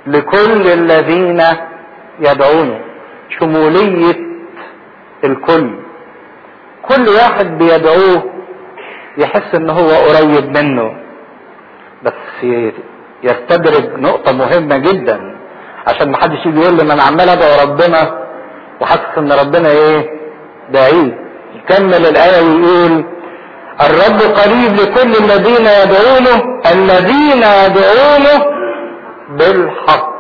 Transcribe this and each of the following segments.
لكل الذين يدعونه شمولية الكل كل واحد بيدعوه يحس ان هو قريب منه بس يستدرج نقطة مهمة جدا عشان ما حدش يجي يقول لي ما انا عمال ادعو ربنا وحاسس ان ربنا ايه بعيد يكمل الآية ويقول الرب قريب لكل الذين يدعونه الذين يدعونه بالحق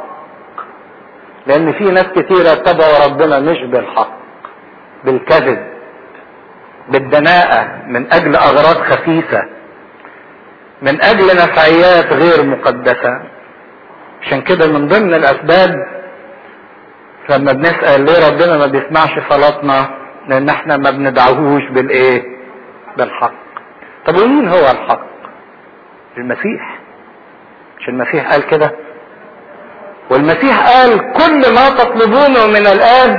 لان في ناس كتيرة تدعو ربنا مش بالحق بالكذب بالدناءة من اجل اغراض خفيفة من اجل نفعيات غير مقدسة عشان كده من ضمن الاسباب لما بنسأل ليه ربنا ما بيسمعش صلاتنا لان احنا ما بندعوهوش بالايه بالحق طب ومين هو الحق المسيح مش المسيح قال كده والمسيح قال كل ما تطلبونه من الاب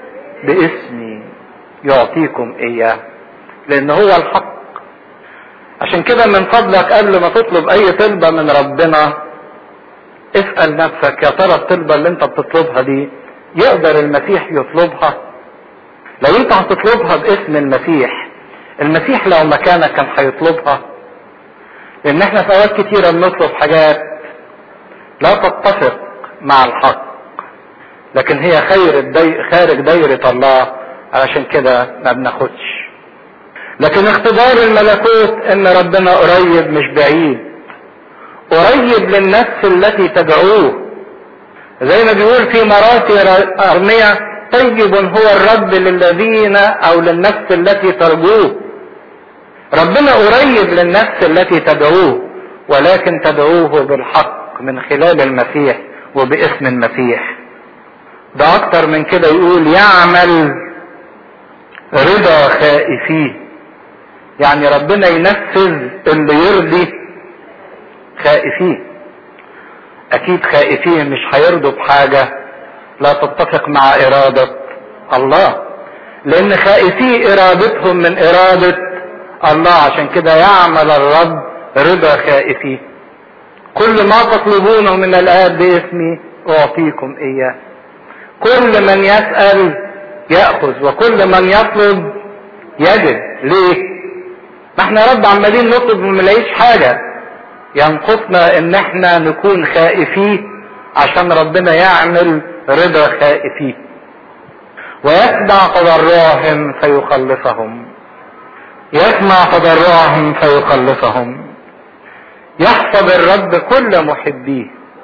باسمي يعطيكم اياه لان هو الحق عشان كده من فضلك قبل ما تطلب اي طلبة من ربنا اسأل نفسك يا ترى الطلبة اللي انت بتطلبها دي يقدر المسيح يطلبها لو انت هتطلبها باسم المسيح المسيح لو مكانك كان هيطلبها لان احنا في اوقات كتيرة بنطلب حاجات لا تتفق مع الحق لكن هي خير الدي... خارج دايرة الله علشان كده ما بناخدش لكن اختبار الملكوت ان ربنا قريب مش بعيد قريب للنفس التي تدعوه زي ما بيقول في مراتي ارمية طيب هو الرب للذين او للنفس التي ترجوه ربنا قريب للنفس التي تدعوه ولكن تدعوه بالحق من خلال المسيح وباسم المسيح ده اكتر من كده يقول يعمل رضا خائفيه يعني ربنا ينفذ اللي يرضي خائفيه اكيد خائفيه مش هيرضوا بحاجة لا تتفق مع ارادة الله لان خائفيه ارادتهم من ارادة الله عشان كده يعمل الرب رضا خائفيه كل ما تطلبونه من الآب باسمي أعطيكم إياه كل من يسأل يأخذ وكل من يطلب يجد ليه ما احنا رب عمالين نطلب وما نلاقيش حاجة ينقصنا ان احنا نكون خائفين عشان ربنا يعمل رضا خائفين ويتبع تضرعهم فيخلصهم يسمع تضرعهم فيخلصهم يحفظ الرب كل محبيه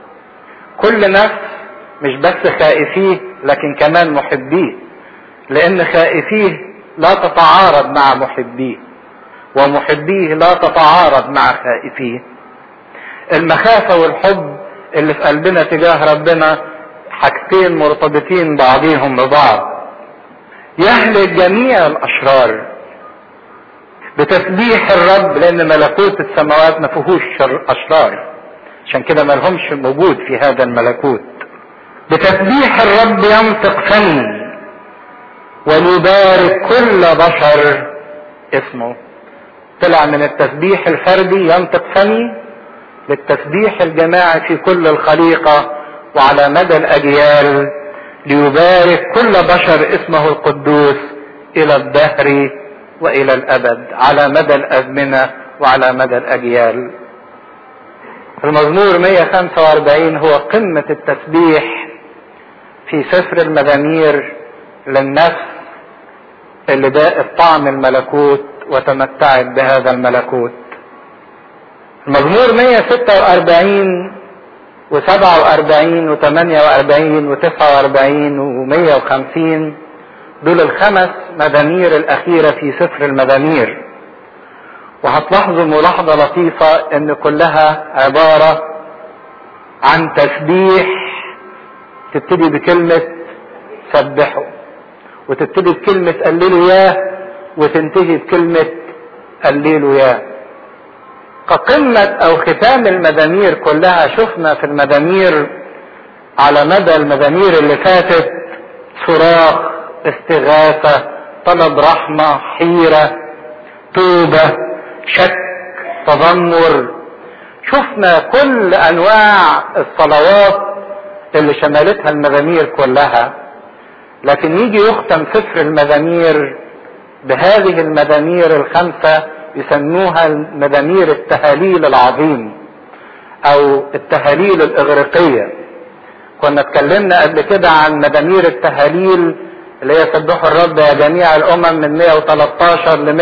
كل نفس مش بس خائفيه لكن كمان محبيه لان خائفيه لا تتعارض مع محبيه ومحبيه لا تتعارض مع خائفيه المخافة والحب اللي في قلبنا تجاه ربنا حاجتين مرتبطين بعضيهم ببعض يهلك جميع الاشرار بتسبيح الرب لان ملكوت السماوات ما فيهوش اشرار عشان كده ما لهمش موجود في هذا الملكوت بتسبيح الرب ينطق فمي وليبارك كل بشر اسمه طلع من التسبيح الفردي ينطق فمي للتسبيح الجماعي في كل الخليقة وعلى مدى الأجيال ليبارك كل بشر اسمه القدوس إلى الدهر والى الابد على مدى الازمنة وعلى مدى الاجيال المزمور 145 هو قمة التسبيح في سفر المزامير للنفس اللي داءت طعم الملكوت وتمتعت بهذا الملكوت المزمور 146 و47 و48 و49 و150 دول الخمس مزامير الأخيرة في سفر المزامير وهتلاحظوا ملاحظة لطيفة إن كلها عبارة عن تسبيح تبتدي بكلمة سبحوا وتبتدي بكلمة قللوا ياه وتنتهي بكلمة قللوا ياه كقمة أو ختام المزامير كلها شفنا في المزامير على مدى المزامير اللي فاتت صراخ استغاثة طلب رحمة حيرة توبة شك تذمر شفنا كل انواع الصلوات اللي شملتها المزامير كلها لكن يجي يختم سفر المزامير بهذه المزامير الخمسة يسموها مزامير التهاليل العظيم او التهاليل الاغريقية كنا اتكلمنا قبل كده عن مزامير التهاليل اللي هي سبحوا الرب يا جميع الامم من 113 ل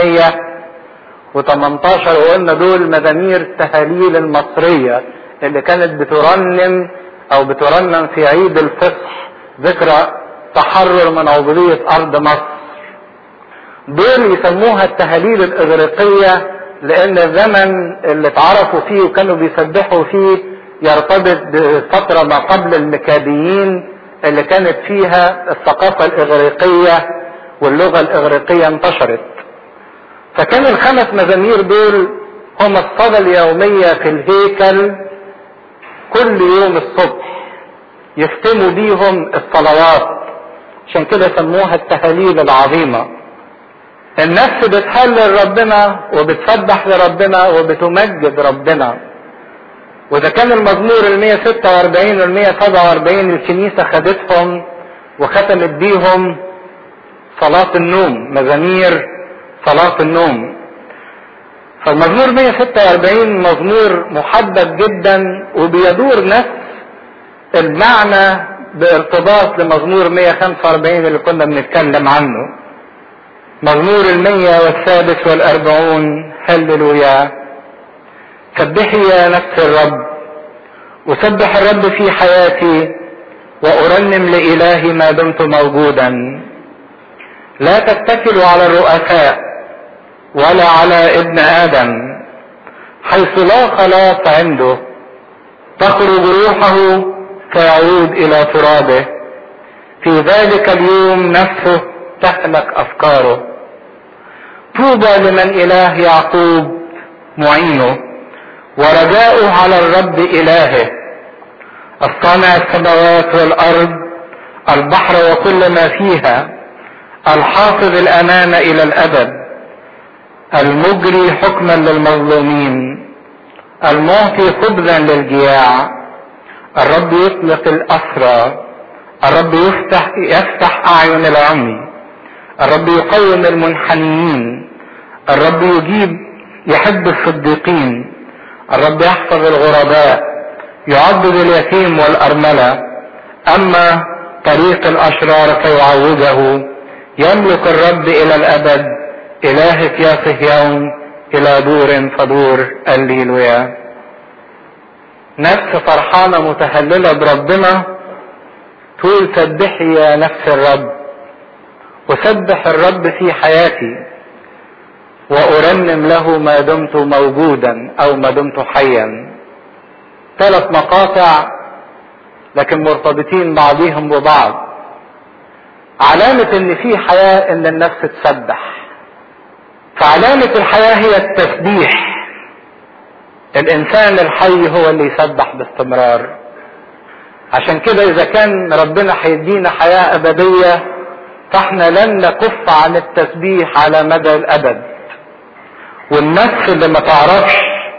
118 وقلنا دول مزامير التهاليل المصرية اللي كانت بترنم او بترنم في عيد الفصح ذكرى تحرر من عبودية ارض مصر دول يسموها التهاليل الاغريقية لان الزمن اللي اتعرفوا فيه وكانوا بيسبحوا فيه يرتبط بفترة ما قبل المكابيين اللي كانت فيها الثقافة الاغريقية واللغة الاغريقية انتشرت فكان الخمس مزامير دول هم الصلاة اليومية في الهيكل كل يوم الصبح يختموا بيهم الصلوات عشان كده سموها التهاليل العظيمة النفس بتهلل ربنا وبتسبح لربنا وبتمجد ربنا وده كان المزمور ال 146 وال 147 الكنيسة خدتهم وختمت بيهم صلاة النوم مزامير صلاة النوم فالمزمور 146 مزمور محدد جدا وبيدور نفس المعنى بارتباط لمزمور 145 اللي كنا بنتكلم عنه مزمور المية والسادس والأربعون هللويا سبحي يا نفس الرب أسبح الرب في حياتي وأرنم لإلهي ما دمت موجودا لا تتكلوا على الرؤساء ولا على ابن آدم حيث لا خلاص عنده تخرج روحه فيعود إلى ترابه في ذلك اليوم نفسه تهلك أفكاره طوبى لمن إله يعقوب معينه ورجاؤه على الرب إلهه الصانع السماوات والأرض البحر وكل ما فيها الحافظ الأمان إلى الأبد المجري حكما للمظلومين المعطي خبزا للجياع الرب يطلق الأسرى الرب يفتح يفتح أعين العمي الرب يقوم المنحنيين الرب يجيب يحب الصديقين الرب يحفظ الغرباء يعضد اليتيم والأرملة أما طريق الأشرار فيعوجه يملك الرب إلى الأبد إلهك يا صهيون إلى دور فدور الليلويا نفس فرحانة متهللة بربنا تقول سبحي يا نفس الرب أسبح الرب في حياتي وأرنم له ما دمت موجودا أو ما دمت حيا ثلاث مقاطع لكن مرتبطين بعضهم ببعض علامة ان في حياة ان النفس تسبح فعلامة الحياة هي التسبيح الانسان الحي هو اللي يسبح باستمرار عشان كده اذا كان ربنا هيدينا حياة ابدية فاحنا لن نكف عن التسبيح على مدى الابد والنفس اللي ما تعرفش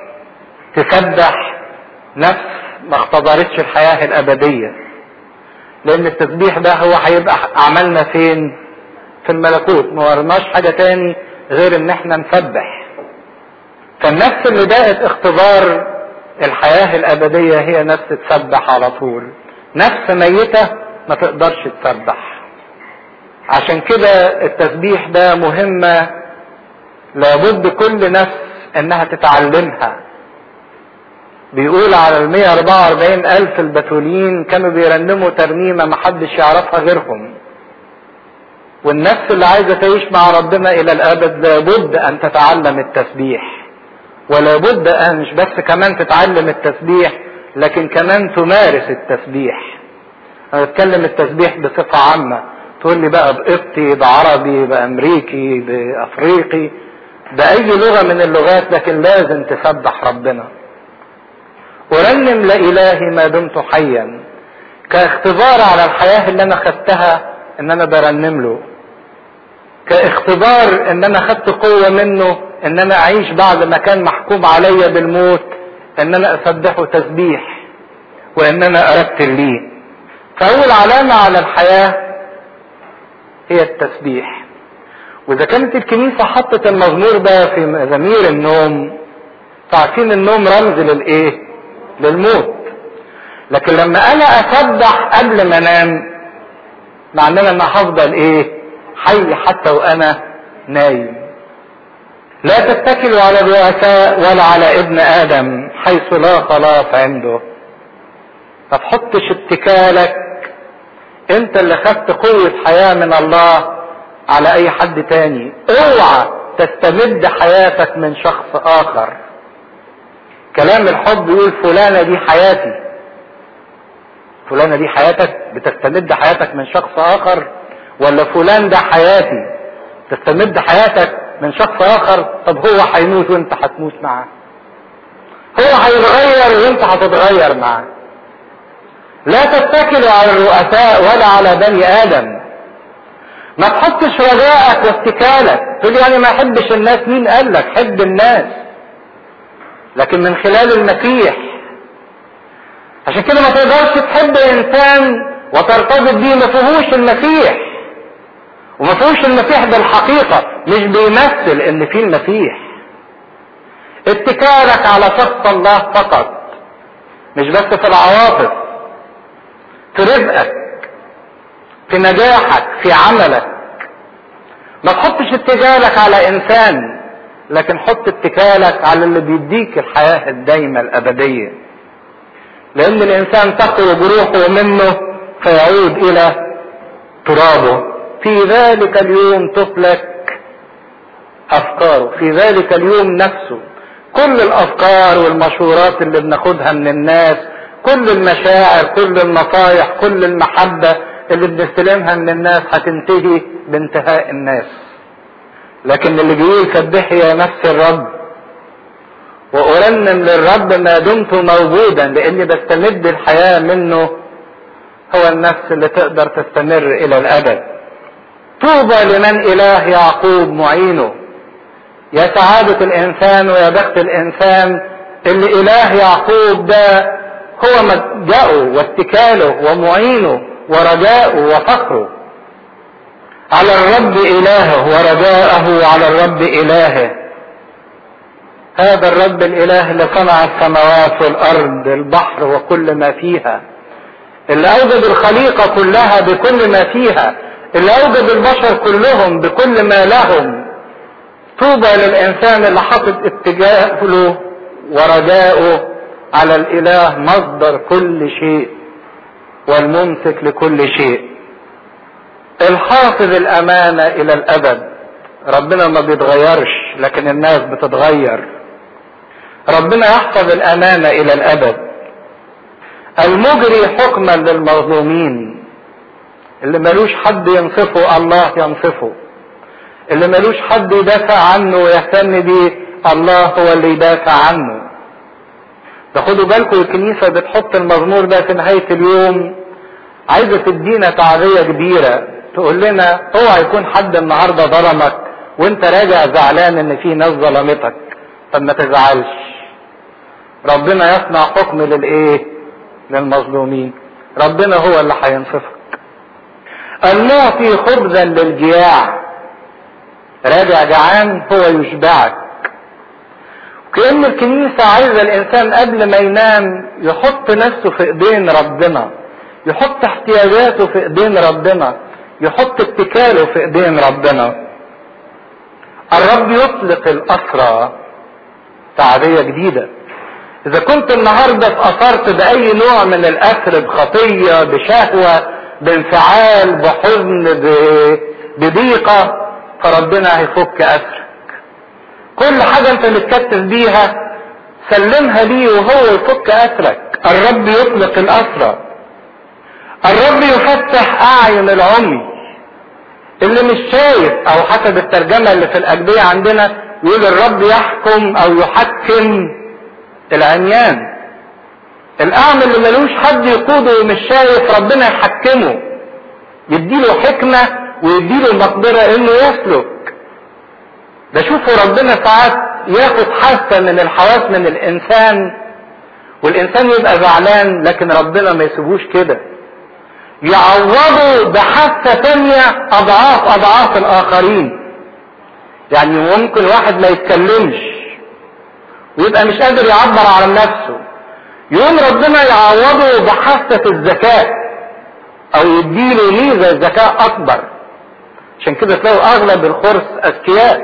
تسبح نفس ما اختبرتش الحياة الابدية لان التسبيح ده هو هيبقى عملنا فين في الملكوت ما ورناش حاجة تاني غير ان احنا نسبح فالنفس اللي دقت اختبار الحياة الابدية هي نفس تسبح على طول نفس ميتة ما تقدرش تسبح عشان كده التسبيح ده مهمة لابد كل نفس انها تتعلمها بيقول على ال 144 ألف البتولين كانوا بيرنموا ترنيمة محدش يعرفها غيرهم والنفس اللي عايزة تعيش مع ربنا إلى الأبد لابد أن تتعلم التسبيح ولابد أن مش بس كمان تتعلم التسبيح لكن كمان تمارس التسبيح أنا بتكلم التسبيح بصفة عامة تقول لي بقى بقبطي بعربي بأمريكي بأفريقي بأي لغة من اللغات لكن لازم تسبح ربنا أرنم لإلهي ما دمت حيا كاختبار على الحياة اللي أنا خدتها إن أنا برنم له كاختبار إن أنا خدت قوة منه إن أنا أعيش بعد ما كان محكوم عليا بالموت إن أنا أسبحه تسبيح وإن أنا أرتل ليه فأول علامة على الحياة هي التسبيح وإذا كانت الكنيسة حطت المزمور ده في مزامير النوم فعارفين النوم رمز للإيه؟ للموت لكن لما أنا أسبح قبل ما أنام معناه إن هفضل إيه؟ حي حتى وأنا نايم لا تتكلوا على الرؤساء ولا على ابن ادم حيث لا خلاص عنده ما تحطش اتكالك انت اللي خدت قوة حياة من الله على اي حد تاني اوعى تستمد حياتك من شخص اخر كلام الحب يقول فلانة دي حياتي فلانة دي حياتك بتستمد حياتك من شخص اخر ولا فلان ده حياتي تستمد حياتك من شخص اخر طب هو هيموت وانت هتموت معاه هو هيتغير وانت هتتغير معاه لا تتكلوا على الرؤساء ولا على بني ادم ما تحطش رجائك واتكالك تقول يعني ما احبش الناس مين قال لك حب الناس لكن من خلال المسيح عشان كده ما تقدرش تحب انسان وترتبط بيه ما فيهوش المسيح وما فيهوش المسيح بالحقيقة مش بيمثل ان في المسيح اتكالك على شخص الله فقط مش بس في العواطف في رزقك في نجاحك في عملك ما تحطش اتكالك على انسان لكن حط اتكالك على اللي بيديك الحياة الدايمة الابدية لان الانسان تخرج روحه منه فيعود الى ترابه في ذلك اليوم تفلك افكاره في ذلك اليوم نفسه كل الافكار والمشورات اللي بناخدها من الناس كل المشاعر كل النصايح كل المحبة اللي بنستلمها من الناس هتنتهي بانتهاء الناس لكن اللي بيقول سبحي يا نفس الرب وارنم للرب ما دمت موجودا لاني بستمد الحياة منه هو النفس اللي تقدر تستمر الى الابد طوبى لمن اله يعقوب معينه يا سعادة الانسان ويا بخت الانسان اللي اله يعقوب ده هو ملجأه واتكاله ومعينه ورجاؤه وفخره على الرب الهه ورجاءه على الرب الهه هذا الرب الاله اللي صنع السماوات والارض البحر وكل ما فيها اللي اوجد الخليقه كلها بكل ما فيها اللي اوجد البشر كلهم بكل ما لهم طوبى للانسان اللي حاطط اتجاهه ورجاؤه على الاله مصدر كل شيء والممسك لكل شيء الحافظ الامانه الى الابد ربنا ما بيتغيرش لكن الناس بتتغير ربنا يحفظ الامانه الى الابد المجري حكما للمظلومين اللي ملوش حد ينصفه الله ينصفه اللي ملوش حد يدافع عنه ويهتم بيه الله هو اللي يدافع عنه ده خدوا بالكم الكنيسة بتحط المزمور ده في نهاية اليوم عايزة تدينا تعزية كبيرة تقول لنا اوعى يكون حد النهاردة ظلمك وانت راجع زعلان ان في ناس ظلمتك طب ما تزعلش ربنا يصنع حكم للايه للمظلومين ربنا هو اللي هينصفك المعطي خبزا للجياع راجع جعان هو يشبعك كأن الكنيسة عايزة الإنسان قبل ما ينام يحط نفسه في إيدين ربنا يحط احتياجاته في إيدين ربنا يحط اتكاله في إيدين ربنا الرب يطلق الأسرى تعبية جديدة إذا كنت النهاردة اتأثرت بأي نوع من الأسر بخطية بشهوة بانفعال بحزن بضيقة فربنا هيفك أسرك كل حاجة انت متكتف بيها سلمها ليه وهو يفك أسرك الرب يطلق الأسرى الرب يفتح أعين العمي اللي مش شايف أو حسب الترجمة اللي في الأجبية عندنا يقول الرب يحكم أو يحكم العميان الأعمى اللي ملوش حد يقوده ومش شايف ربنا يحكمه يديله حكمة ويديله المقدرة إنه يسلك ده شوفوا ربنا ساعات ياخد حاسة من الحواس من الإنسان والإنسان يبقى زعلان لكن ربنا ما يسيبوش كده يعوضوا بحثة تانية اضعاف اضعاف الاخرين يعني ممكن واحد ما يتكلمش ويبقى مش قادر يعبر عن نفسه يوم ربنا يعوضه بحثة الذكاء او يديله ميزة ذكاء اكبر عشان كده تلاقوا اغلب الخرس اذكياء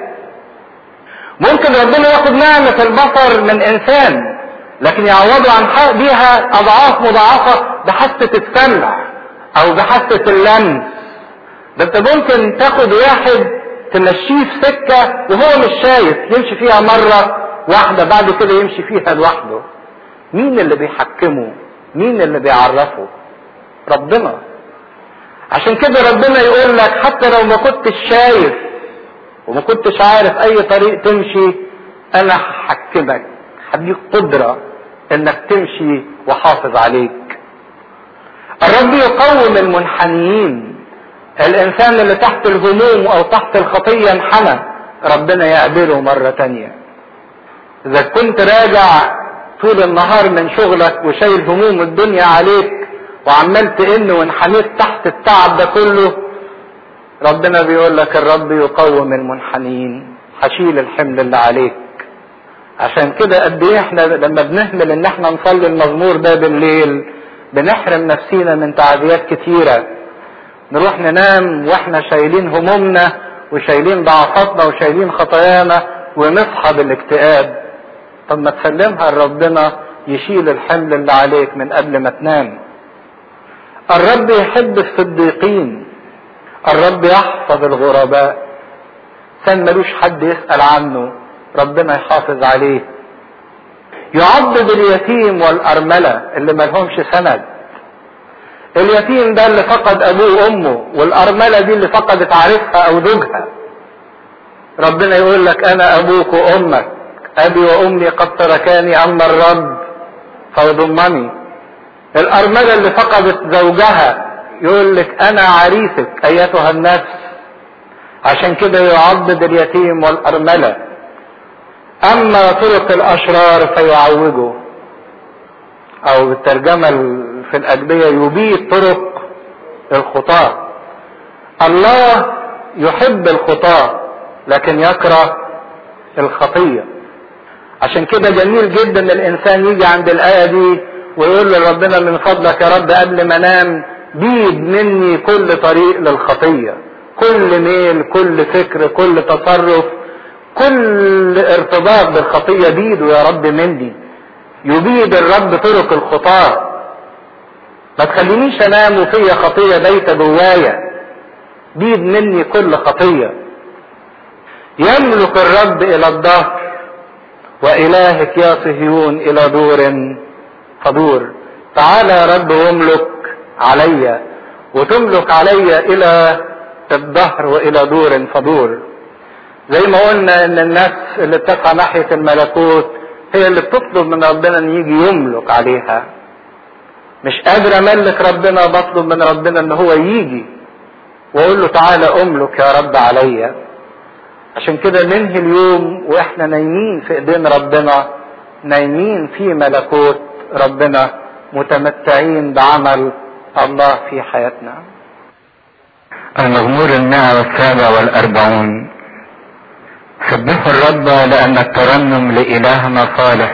ممكن ربنا ياخد نعمة البصر من انسان لكن يعوضه عن حق بيها اضعاف مضاعفة بحثة السمع او بحثة اللمس ده انت ممكن تاخد واحد تمشيه في سكة وهو مش شايف يمشي فيها مرة واحدة بعد كده يمشي فيها لوحده مين اللي بيحكمه مين اللي بيعرفه ربنا عشان كده ربنا يقول لك حتى لو ما كنتش شايف وما كنتش عارف اي طريق تمشي انا هحكمك هديك قدرة انك تمشي وحافظ عليك الرب يقوم المنحنيين الانسان اللي تحت الهموم او تحت الخطية انحنى ربنا يقبله مرة تانية اذا كنت راجع طول النهار من شغلك وشايل هموم الدنيا عليك وعمال تئن وانحنيت تحت التعب ده كله ربنا بيقول لك الرب يقوم المنحنيين هشيل الحمل اللي عليك عشان كده قد ايه احنا لما بنهمل ان احنا نصلي المزمور ده بالليل بنحرم نفسينا من تعزيات كتيرة نروح ننام واحنا شايلين همومنا وشايلين ضعفاتنا وشايلين خطايانا ونصحى بالاكتئاب طب ما تسلمها لربنا يشيل الحمل اللي عليك من قبل ما تنام الرب يحب الصديقين الرب يحفظ الغرباء كان ملوش حد يسأل عنه ربنا يحافظ عليه يعضد اليتيم والأرملة اللي ملهمش سند اليتيم ده اللي فقد أبوه وأمه والأرملة دي اللي فقدت عارفها أو زوجها ربنا يقول لك أنا أبوك وأمك أبي وأمي قد تركاني أما الرب فيضمني الأرملة اللي فقدت زوجها يقول لك أنا عريسك أيتها النفس عشان كده يعضد اليتيم والأرملة أما طرق الأشرار فيعوجه أو بالترجمة في الأدبية يبيد طرق الخطاة الله يحب الخطاة لكن يكره الخطية عشان كده جميل جدا الإنسان يجي عند الآية دي ويقول لربنا من فضلك يا رب قبل ما انام بيد مني كل طريق للخطية كل ميل كل فكر كل تصرف كل ارتباط بالخطية بيده يا رب مني يبيد الرب طرق الخطاة ما تخلينيش انام وفيا خطية بايتة جوايا بيد مني كل خطية يملك الرب الى الظهر والهك يا صهيون الى دور فدور تعالى يا رب واملك علي وتملك علي الى الظهر والى دور فدور زي ما قلنا ان النفس اللي بتسعى ناحية الملكوت هي اللي بتطلب من ربنا ان يجي يملك عليها مش قادر املك ربنا بطلب من ربنا ان هو يجي واقول له تعالى املك يا رب عليا عشان كده ننهي اليوم واحنا نايمين في ايدين ربنا نايمين في ملكوت ربنا متمتعين بعمل الله في حياتنا المزمور المائة والسابع والأربعون سبحوا الرب لأن الترنم لإلهنا صالح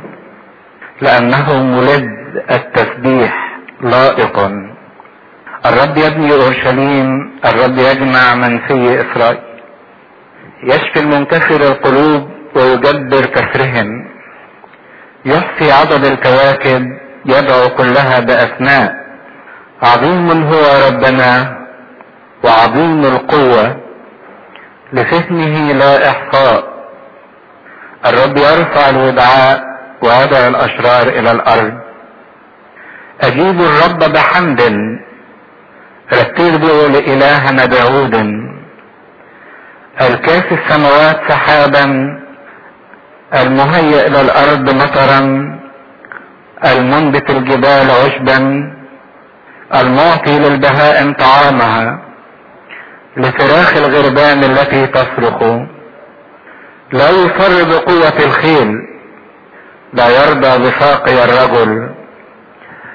لأنه ملد التسبيح لائق الرب يبني أورشليم الرب يجمع من في إسرائيل يشفي المنكسر القلوب ويجبر كسرهم يحصي عدد الكواكب يدعو كلها بأسماء عظيم هو ربنا وعظيم القوة لفهمه لا إحصاء الرب يرفع الودعاء ويدعو الأشرار إلى الأرض أجيبوا الرب بحمد رتبوا لإلهنا بعود الكاف السماوات سحابا المهيئ للأرض مطرا المنبت الجبال عشبا المعطي للبهائم طعامها لفراخ الغربان التي تصرخ لا يفر بقوة الخيل لا يرضى بساقي الرجل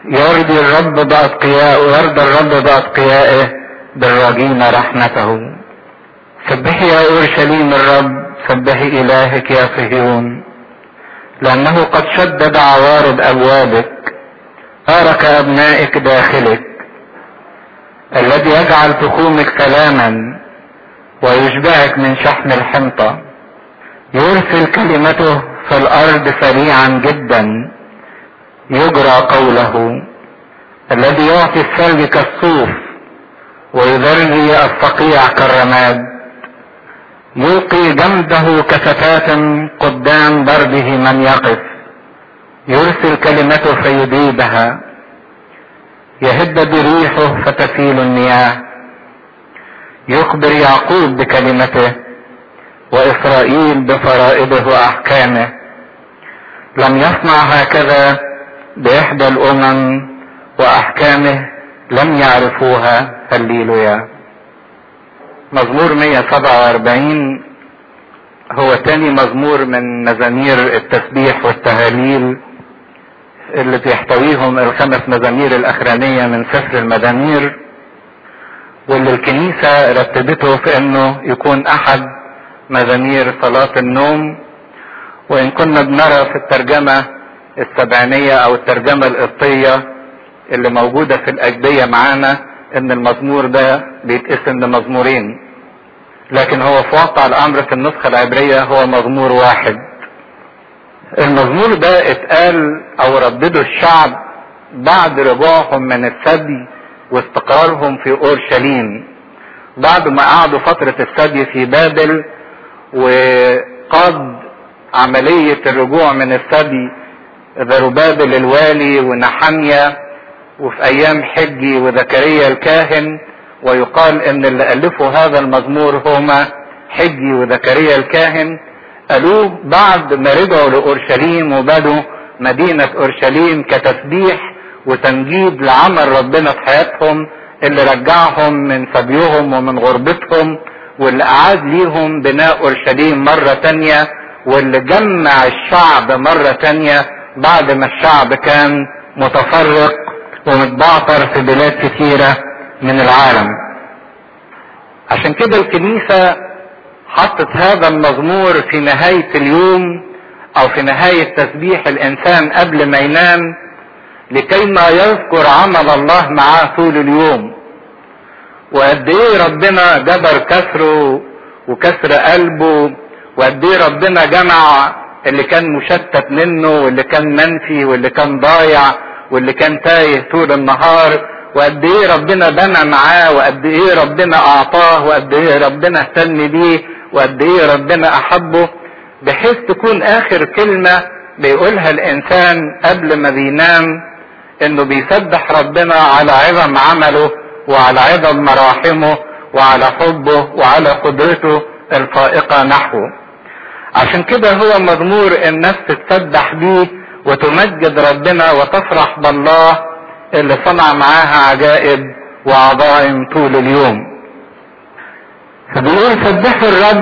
يرضي الرب بأتقياء ويرضى الرب بأتقيائه بالراجين رحمته سبحي يا أورشليم الرب سبحي إلهك يا صهيون لأنه قد شدد عوارض أبوابك بارك أبنائك داخلك الذي يجعل تخومك سلاما ويشبعك من شحم الحنطة يرسل كلمته في الأرض سريعا جدا يجرى قوله الذي يعطي الثلج كالصوف ويذري الصقيع كالرماد يلقي جنبه كفتات قدام ضربه من يقف يرسل كلمته فيذيبها يهب بريحه فتسيل المياه يخبر يعقوب بكلمته واسرائيل بفرائضه واحكامه لم يصنع هكذا باحدى الامم واحكامه لم يعرفوها هللويا مزمور 147 هو تاني مزمور من مزامير التسبيح والتهاليل اللي بيحتويهم الخمس مزامير الاخرانيه من سفر المزامير واللي الكنيسه رتبته في انه يكون احد مزامير صلاه النوم وان كنا بنرى في الترجمه السبعينيه او الترجمه القبطيه اللي موجوده في الاجبيه معانا ان المزمور ده بيتقسم لمزمورين لكن هو في واقع الامر في النسخه العبريه هو مزمور واحد المزمور ده اتقال او ردده الشعب بعد رجوعهم من الثدي واستقرارهم في اورشليم بعد ما قعدوا فترة الثدي في بابل وقاد عملية الرجوع من الثدي ذربابل الوالي ونحمية وفي ايام حجي وزكريا الكاهن ويقال ان اللي الفوا هذا المزمور هما حجي وزكريا الكاهن قالوه بعد ما رجعوا لاورشليم وبنوا مدينة اورشليم كتسبيح وتمجيد لعمل ربنا في حياتهم اللي رجعهم من سبيهم ومن غربتهم واللي اعاد ليهم بناء اورشليم مرة تانية واللي جمع الشعب مرة تانية بعد ما الشعب كان متفرق ومتبعتر في بلاد كثيرة من العالم عشان كده الكنيسة حطت هذا المزمور في نهاية اليوم او في نهاية تسبيح الانسان قبل ما ينام لكي ما يذكر عمل الله معاه طول اليوم وقد ايه ربنا جبر كسره وكسر قلبه وقد ايه ربنا جمع اللي كان مشتت منه واللي كان منفي واللي كان ضايع واللي كان تايه طول النهار وقد ايه ربنا بنى معاه وقد ايه ربنا اعطاه وقد ايه ربنا اهتم بيه وقد ايه ربنا احبه بحيث تكون اخر كلمة بيقولها الانسان قبل ما بينام انه بيسبح ربنا على عظم عمله وعلى عظم مراحمه وعلى حبه وعلى قدرته الفائقة نحوه عشان كده هو مزمور النفس تسبح بيه وتمجد ربنا وتفرح بالله اللي صنع معاها عجائب وعظائم طول اليوم فبيقول سبحوا الرب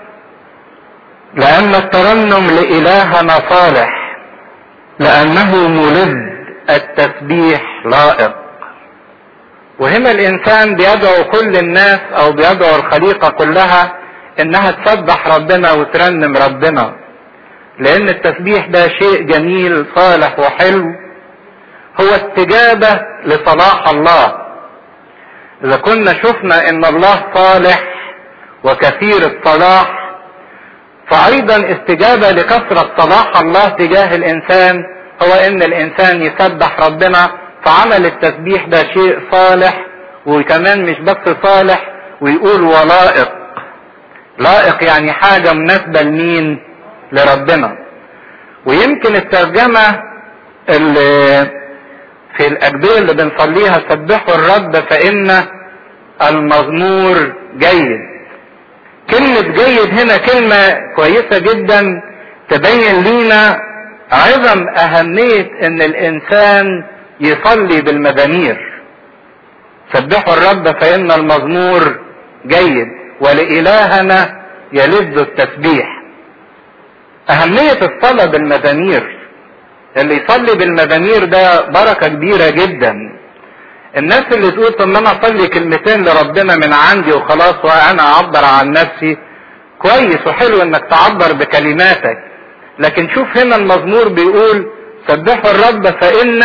لأن الترنم لإلهنا صالح لأنه ملذ التسبيح لائق وهنا الإنسان بيدعو كل الناس أو بيدعو الخليقة كلها إنها تسبح ربنا وترنم ربنا لأن التسبيح ده شيء جميل صالح وحلو هو استجابة لصلاح الله إذا كنا شفنا إن الله صالح وكثير الصلاح فأيضا استجابة لكثرة صلاح الله تجاه الإنسان هو إن الإنسان يسبح ربنا فعمل التسبيح ده شيء صالح وكمان مش بس صالح ويقول ولائق لائق يعني حاجة مناسبة لمين لربنا ويمكن الترجمة اللي في الأجبية اللي بنصليها سبحوا الرب فإن المزمور جيد كلمة جيد هنا كلمة كويسة جدا تبين لينا عظم أهمية إن الإنسان يصلي بالمزامير سبحوا الرب فإن المزمور جيد ولإلهنا يلذ التسبيح أهمية الصلاة بالمزامير اللي يصلي بالمزامير ده بركة كبيرة جدا الناس اللي تقول طب انا اصلي كلمتين لربنا من عندي وخلاص وانا اعبر عن نفسي كويس وحلو انك تعبر بكلماتك لكن شوف هنا المزمور بيقول سبحوا الرب فان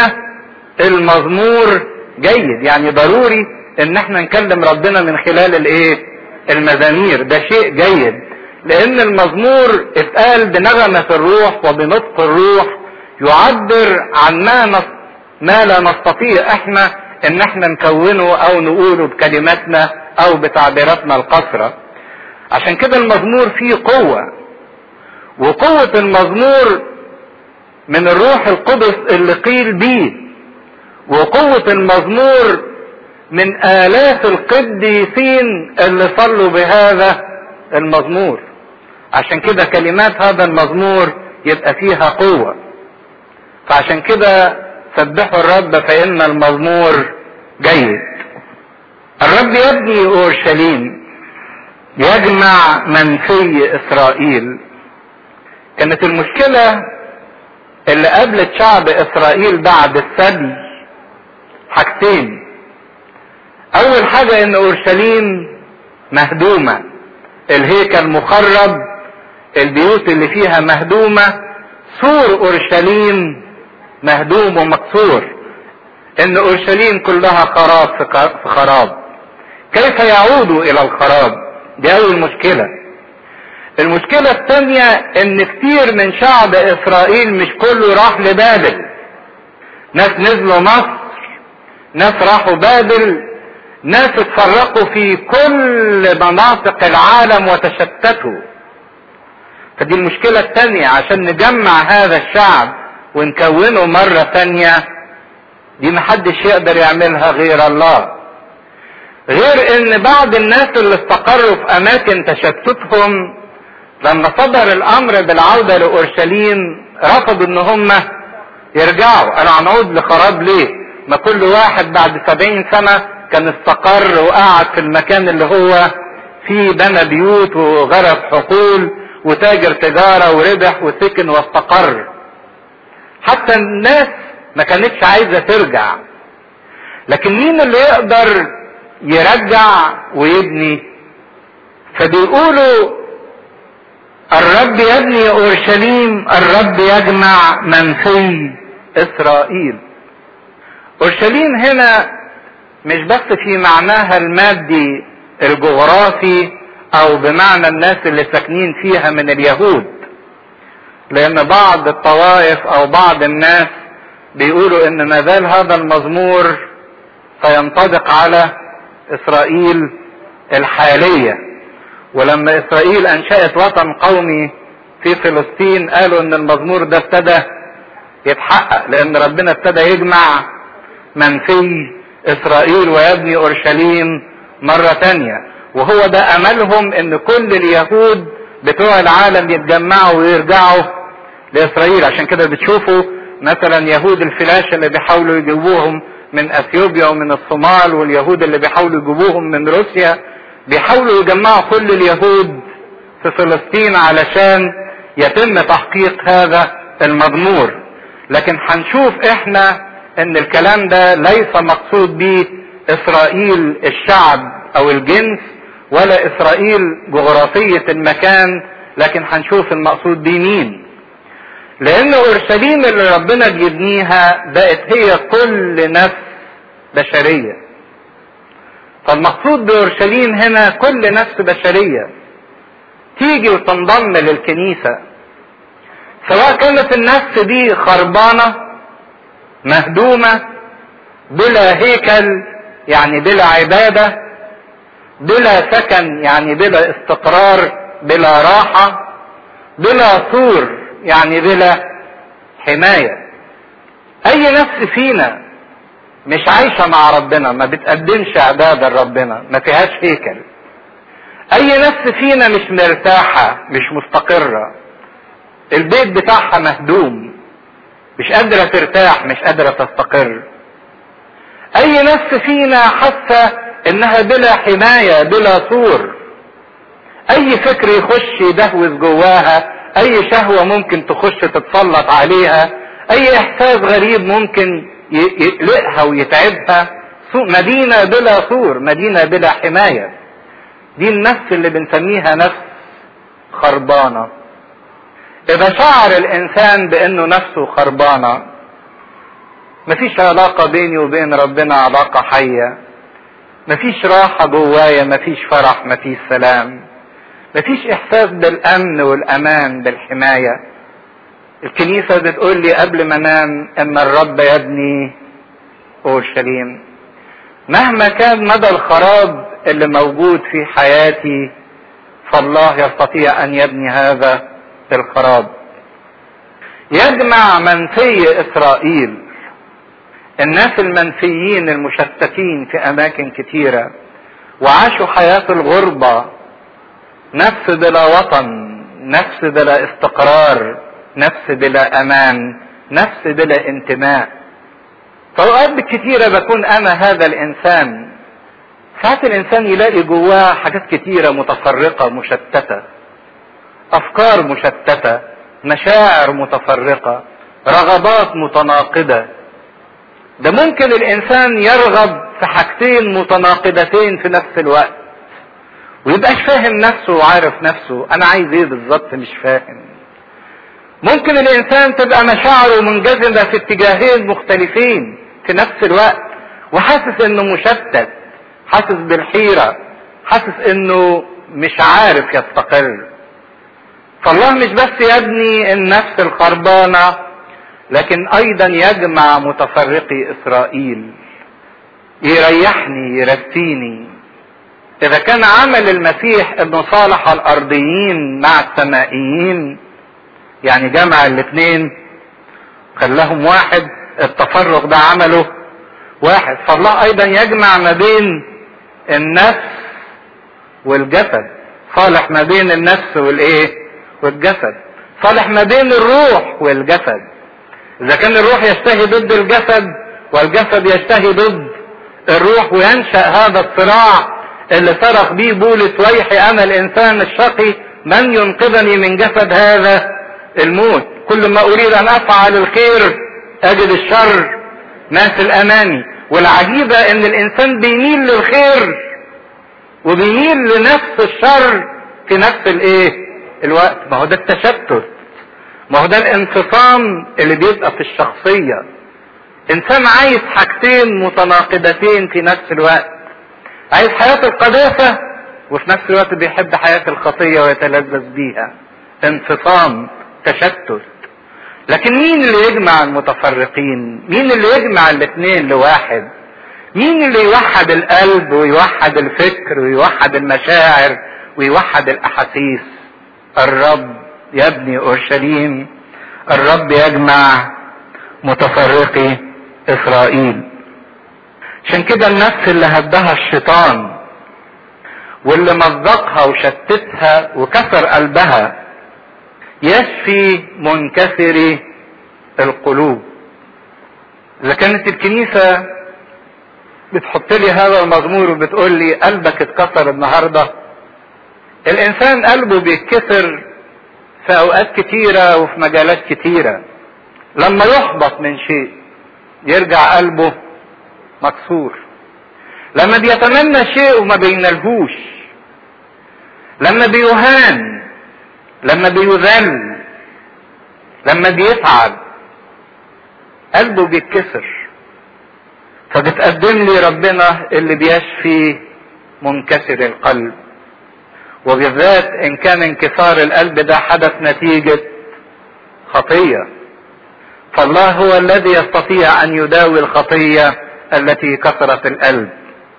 المزمور جيد يعني ضروري ان احنا نكلم ربنا من خلال الايه المزامير ده شيء جيد لان المزمور اتقال بنغمة الروح وبنطق الروح يعبر عن ما نص... ما لا نستطيع احنا ان احنا نكونه او نقوله بكلماتنا او بتعبيراتنا القصرة عشان كده المزمور فيه قوة وقوة المزمور من الروح القدس اللي قيل بيه وقوة المزمور من آلاف القديسين اللي صلوا بهذا المزمور عشان كده كلمات هذا المزمور يبقى فيها قوة فعشان كده سبحوا الرب فإن المزمور جيد الرب يبني أورشليم يجمع من في إسرائيل كانت المشكلة اللي قابلت شعب إسرائيل بعد السبي حاجتين أول حاجة إن أورشليم مهدومة الهيكل مخرب البيوت اللي فيها مهدومة سور أورشليم مهدوم ومكسور ان اورشليم كلها خراب في خراب كيف يعودوا الى الخراب دي اول مشكلة المشكلة الثانية ان كتير من شعب اسرائيل مش كله راح لبابل ناس نزلوا مصر ناس راحوا بابل ناس اتفرقوا في كل مناطق العالم وتشتتوا فدي المشكلة الثانية عشان نجمع هذا الشعب ونكونه مرة تانية دي محدش يقدر يعملها غير الله غير ان بعض الناس اللي استقروا في اماكن تشتتهم لما صدر الامر بالعودة لاورشليم رفضوا ان هم يرجعوا انا هنعود لخراب ليه ما كل واحد بعد سبعين سنة كان استقر وقعد في المكان اللي هو فيه بنى بيوت وغرف حقول وتاجر تجارة وربح وسكن واستقر حتى الناس ما كانتش عايزة ترجع لكن مين اللي يقدر يرجع ويبني فبيقولوا الرب يبني اورشليم الرب يجمع من في اسرائيل اورشليم هنا مش بس في معناها المادي الجغرافي او بمعنى الناس اللي ساكنين فيها من اليهود لان بعض الطوائف او بعض الناس بيقولوا ان ما زال هذا المزمور سينطبق على اسرائيل الحالية ولما اسرائيل انشأت وطن قومي في فلسطين قالوا ان المزمور ده ابتدى يتحقق لان ربنا ابتدى يجمع من في اسرائيل ويبني اورشليم مرة تانية وهو ده املهم ان كل اليهود بتوع العالم يتجمعوا ويرجعوا لاسرائيل عشان كده بتشوفوا مثلا يهود الفلاشة اللي بيحاولوا يجيبوهم من اثيوبيا ومن الصومال واليهود اللي بيحاولوا يجيبوهم من روسيا بيحاولوا يجمعوا كل اليهود في فلسطين علشان يتم تحقيق هذا المضمور لكن هنشوف احنا ان الكلام ده ليس مقصود به اسرائيل الشعب او الجنس ولا اسرائيل جغرافية المكان لكن هنشوف المقصود بيه مين لان اورشليم اللي ربنا بيبنيها بقت هي كل نفس بشرية فالمقصود باورشليم هنا كل نفس بشرية تيجي وتنضم للكنيسة سواء كانت النفس دي خربانة مهدومة بلا هيكل يعني بلا عبادة بلا سكن يعني بلا استقرار بلا راحة بلا سور يعني بلا حماية اي نفس فينا مش عايشة مع ربنا ما بتقدمش عبادة لربنا ما فيهاش هيكل اي نفس فينا مش مرتاحة مش مستقرة البيت بتاعها مهدوم مش قادرة ترتاح مش قادرة تستقر اي نفس فينا حاسة انها بلا حماية بلا سور اي فكر يخش يدهوز جواها اي شهوة ممكن تخش تتسلط عليها اي احساس غريب ممكن يقلقها ويتعبها مدينة بلا سور مدينة بلا حماية دي النفس اللي بنسميها نفس خربانة اذا شعر الانسان بانه نفسه خربانة مفيش علاقة بيني وبين ربنا علاقة حية مفيش راحة جوايا مفيش فرح مفيش سلام مفيش احساس بالامن والامان بالحماية الكنيسة بتقول لي قبل ما انام ان الرب يبني اورشليم مهما كان مدى الخراب اللي موجود في حياتي فالله يستطيع ان يبني هذا الخراب يجمع منفي اسرائيل الناس المنفيين المشتتين في اماكن كتيره وعاشوا حياه الغربه نفس بلا وطن نفس بلا استقرار نفس بلا امان نفس بلا انتماء فاوقات كتيرة بكون انا هذا الانسان ساعات الانسان يلاقي جواه حاجات كتيرة متفرقة مشتتة افكار مشتتة مشاعر متفرقة رغبات متناقضة ده ممكن الانسان يرغب في حاجتين متناقضتين في نفس الوقت ويبقاش فاهم نفسه وعارف نفسه انا عايز ايه بالظبط مش فاهم ممكن الانسان تبقى مشاعره منجذبه في اتجاهين مختلفين في نفس الوقت وحاسس انه مشتت حاسس بالحيره حاسس انه مش عارف يستقر فالله مش بس يبني النفس الخربانه لكن ايضا يجمع متفرقي اسرائيل يريحني يرسيني اذا كان عمل المسيح انه صالح الارضيين مع السمائيين يعني جمع الاثنين خلاهم واحد التفرق ده عمله واحد فالله ايضا يجمع ما بين النفس والجسد صالح ما بين النفس والايه والجسد صالح ما بين الروح والجسد اذا كان الروح يشتهي ضد الجسد والجسد يشتهي ضد الروح وينشا هذا الصراع اللي صرخ بيه بولس ويحي انا الانسان الشقي من ينقذني من جسد هذا الموت كل ما اريد ان افعل الخير اجد الشر ماثل امامي والعجيبة ان الانسان بيميل للخير وبيميل لنفس الشر في نفس الايه الوقت ما هو ده التشتت ما هو ده الانفصام اللي بيبقى في الشخصية انسان عايز حاجتين متناقضتين في نفس الوقت عايز حياة القداسة وفي نفس الوقت بيحب حياة الخطية ويتلذذ بيها انفصام تشتت لكن مين اللي يجمع المتفرقين مين اللي يجمع الاثنين لواحد مين اللي يوحد القلب ويوحد الفكر ويوحد المشاعر ويوحد الاحاسيس الرب يبني اورشليم الرب يجمع متفرقي اسرائيل عشان كده النفس اللي هدها الشيطان واللي مزقها وشتتها وكسر قلبها يشفي منكسري القلوب اذا كانت الكنيسة بتحط لي هذا المزمور وبتقول لي قلبك اتكسر النهاردة الانسان قلبه بيتكسر في اوقات كتيرة وفي مجالات كتيرة لما يحبط من شيء يرجع قلبه مكسور لما بيتمنى شيء وما بينالهوش لما بيهان لما بيذل لما بيتعب قلبه بيتكسر فبتقدم لي ربنا اللي بيشفي منكسر القلب وبالذات ان كان انكسار القلب ده حدث نتيجة خطية فالله هو الذي يستطيع ان يداوي الخطية التي كسرت القلب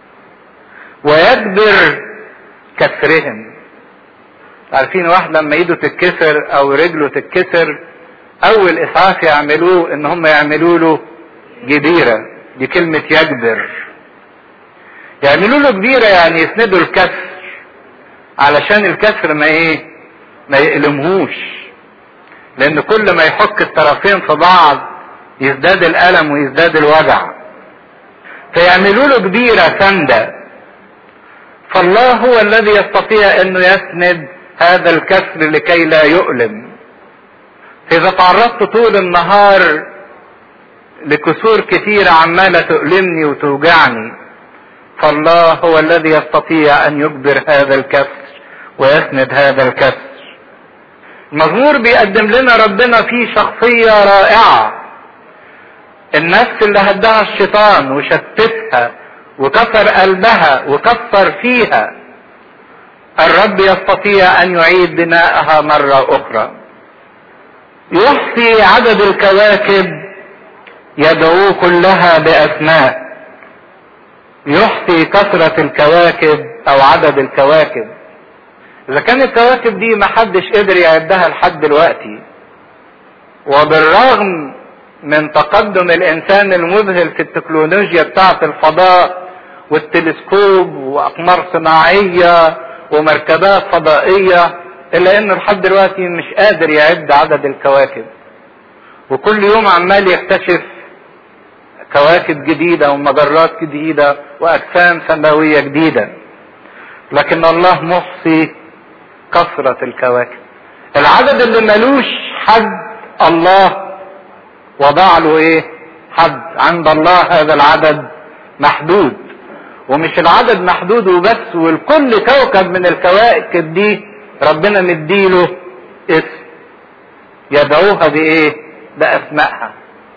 ويجبر كسرهم عارفين واحد لما ايده تتكسر او رجله تتكسر اول اسعاف يعملوه ان هم يعملوا له جبيره دي كلمه يجبر يعملوا له جبيره يعني يسندوا الكسر علشان الكسر ما ايه ما يألمهوش لان كل ما يحك الطرفين في بعض يزداد الالم ويزداد الوجع فيعملوا له جبيره سنده فالله هو الذي يستطيع انه يسند هذا الكسر لكي لا يؤلم اذا تعرضت طول النهار لكسور كتيرة عمالة تؤلمني وتوجعني فالله هو الذي يستطيع ان يجبر هذا الكسر ويسند هذا الكسر المزمور بيقدم لنا ربنا فيه شخصية رائعة النفس اللي هدها الشيطان وشتتها وكسر قلبها وكسر فيها الرب يستطيع ان يعيد بناءها مرة اخرى يحصي عدد الكواكب يدعو كلها باسماء يحصي كثرة الكواكب او عدد الكواكب اذا كانت الكواكب دي محدش قدر يعدها لحد دلوقتي وبالرغم من تقدم الانسان المذهل في التكنولوجيا بتاعة الفضاء والتلسكوب واقمار صناعية ومركبات فضائية الا انه لحد دلوقتي مش قادر يعد عدد الكواكب وكل يوم عمال يكتشف كواكب جديدة ومجرات جديدة واجسام سماوية جديدة لكن الله محصي كثرة الكواكب العدد اللي ملوش حد الله وضع له ايه حد عند الله هذا العدد محدود ومش العدد محدود وبس والكل كوكب من الكواكب دي ربنا مديله اسم يدعوها بايه باسمائها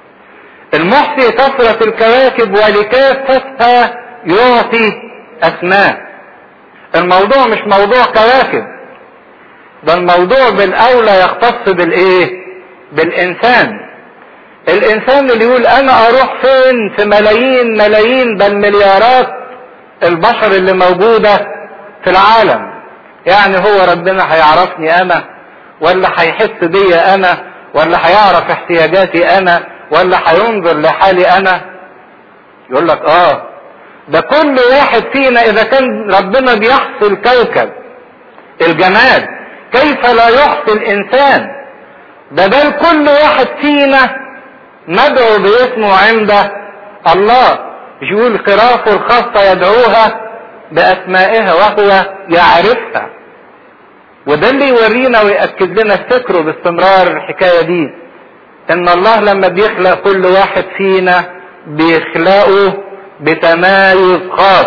المحصي كثرة الكواكب ولكافتها يعطي اسماء الموضوع مش موضوع كواكب ده الموضوع بالاولى يختص بالايه بالانسان الانسان اللي يقول انا اروح فين في ملايين ملايين بل مليارات البشر اللي موجودة في العالم يعني هو ربنا هيعرفني انا ولا هيحس بيا انا ولا هيعرف احتياجاتي انا ولا هينظر لحالي انا يقول لك اه ده كل واحد فينا اذا كان ربنا بيحصي الكوكب الجماد كيف لا يحصي الانسان ده بل كل واحد فينا ندعو باسمه عند الله مش يقول خرافه الخاصة يدعوها باسمائها وهو يعرفها وده اللي يورينا ويأكد لنا فكره باستمرار الحكاية دي ان الله لما بيخلق كل واحد فينا بيخلقه بتمايز خاص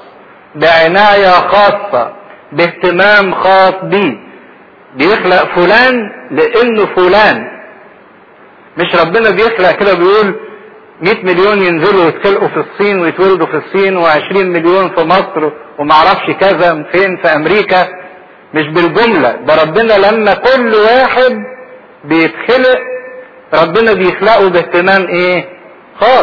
بعناية خاصة باهتمام خاص بيه بيخلق فلان لانه فلان مش ربنا بيخلق كده بيقول 100 مليون ينزلوا يتخلقوا في الصين ويتولدوا في الصين و20 مليون في مصر ومعرفش كذا فين في امريكا مش بالجملة ده ربنا لما كل واحد بيتخلق ربنا بيخلقه باهتمام ايه خاص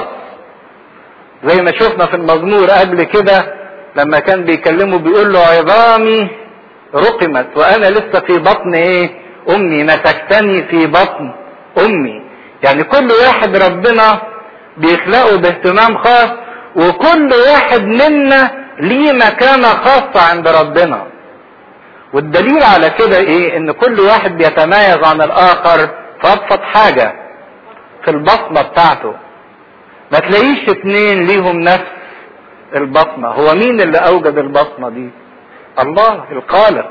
زي ما شفنا في المزمور قبل كده لما كان بيكلمه بيقول له عظامي رقمت وانا لسه في بطن ايه امي نسكتني في بطن امي يعني كل واحد ربنا بيخلقه باهتمام خاص وكل واحد منا ليه مكانة خاصة عند ربنا والدليل على كده ايه ان كل واحد بيتميز عن الاخر في ابسط حاجة في البصمة بتاعته ما تلاقيش اتنين ليهم نفس البصمة هو مين اللي اوجد البصمة دي الله الخالق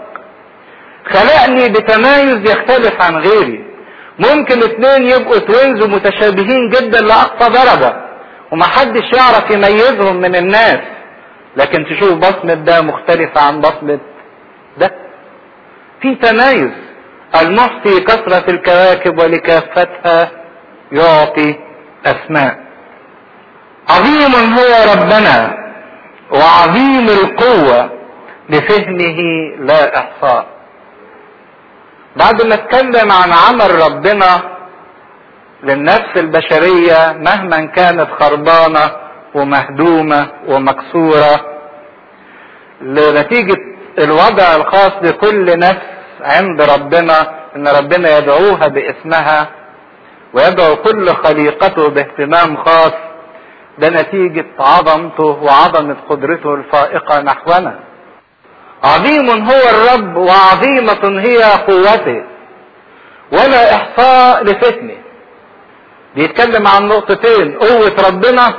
خلقني بتمايز يختلف عن غيري ممكن اتنين يبقوا توينز ومتشابهين جدا لاقصى درجة ومحدش يعرف يميزهم من الناس لكن تشوف بصمة ده مختلفة عن بصمة ده في تمايز المحصي كثرة الكواكب ولكافتها يعطي اسماء عظيم هو ربنا وعظيم القوة لفهمه لا احصاء بعد ما اتكلم عن عمل ربنا للنفس البشرية مهما كانت خربانة ومهدومة ومكسورة لنتيجة الوضع الخاص لكل نفس عند ربنا ان ربنا يدعوها باسمها ويدعو كل خليقته باهتمام خاص ده نتيجة عظمته وعظمة قدرته الفائقة نحونا عظيم هو الرب وعظيمة هي قوته ولا احصاء لفتنه بيتكلم عن نقطتين قوة ربنا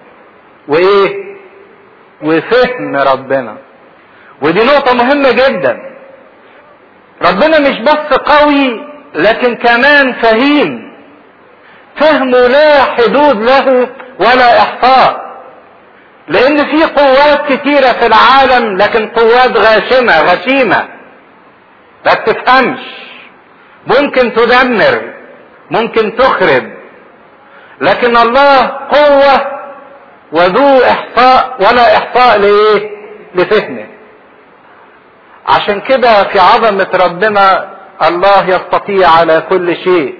وايه وفهم ربنا ودي نقطة مهمة جدا ربنا مش بس قوي لكن كمان فهيم فهمه لا حدود له ولا احصاء لان في قوات كتيرة في العالم لكن قوات غاشمة غشيمة ما بتفهمش ممكن تدمر ممكن تخرب لكن الله قوة وذو احصاء ولا احصاء لايه لفهمه عشان كده في عظمة ربنا الله يستطيع على كل شيء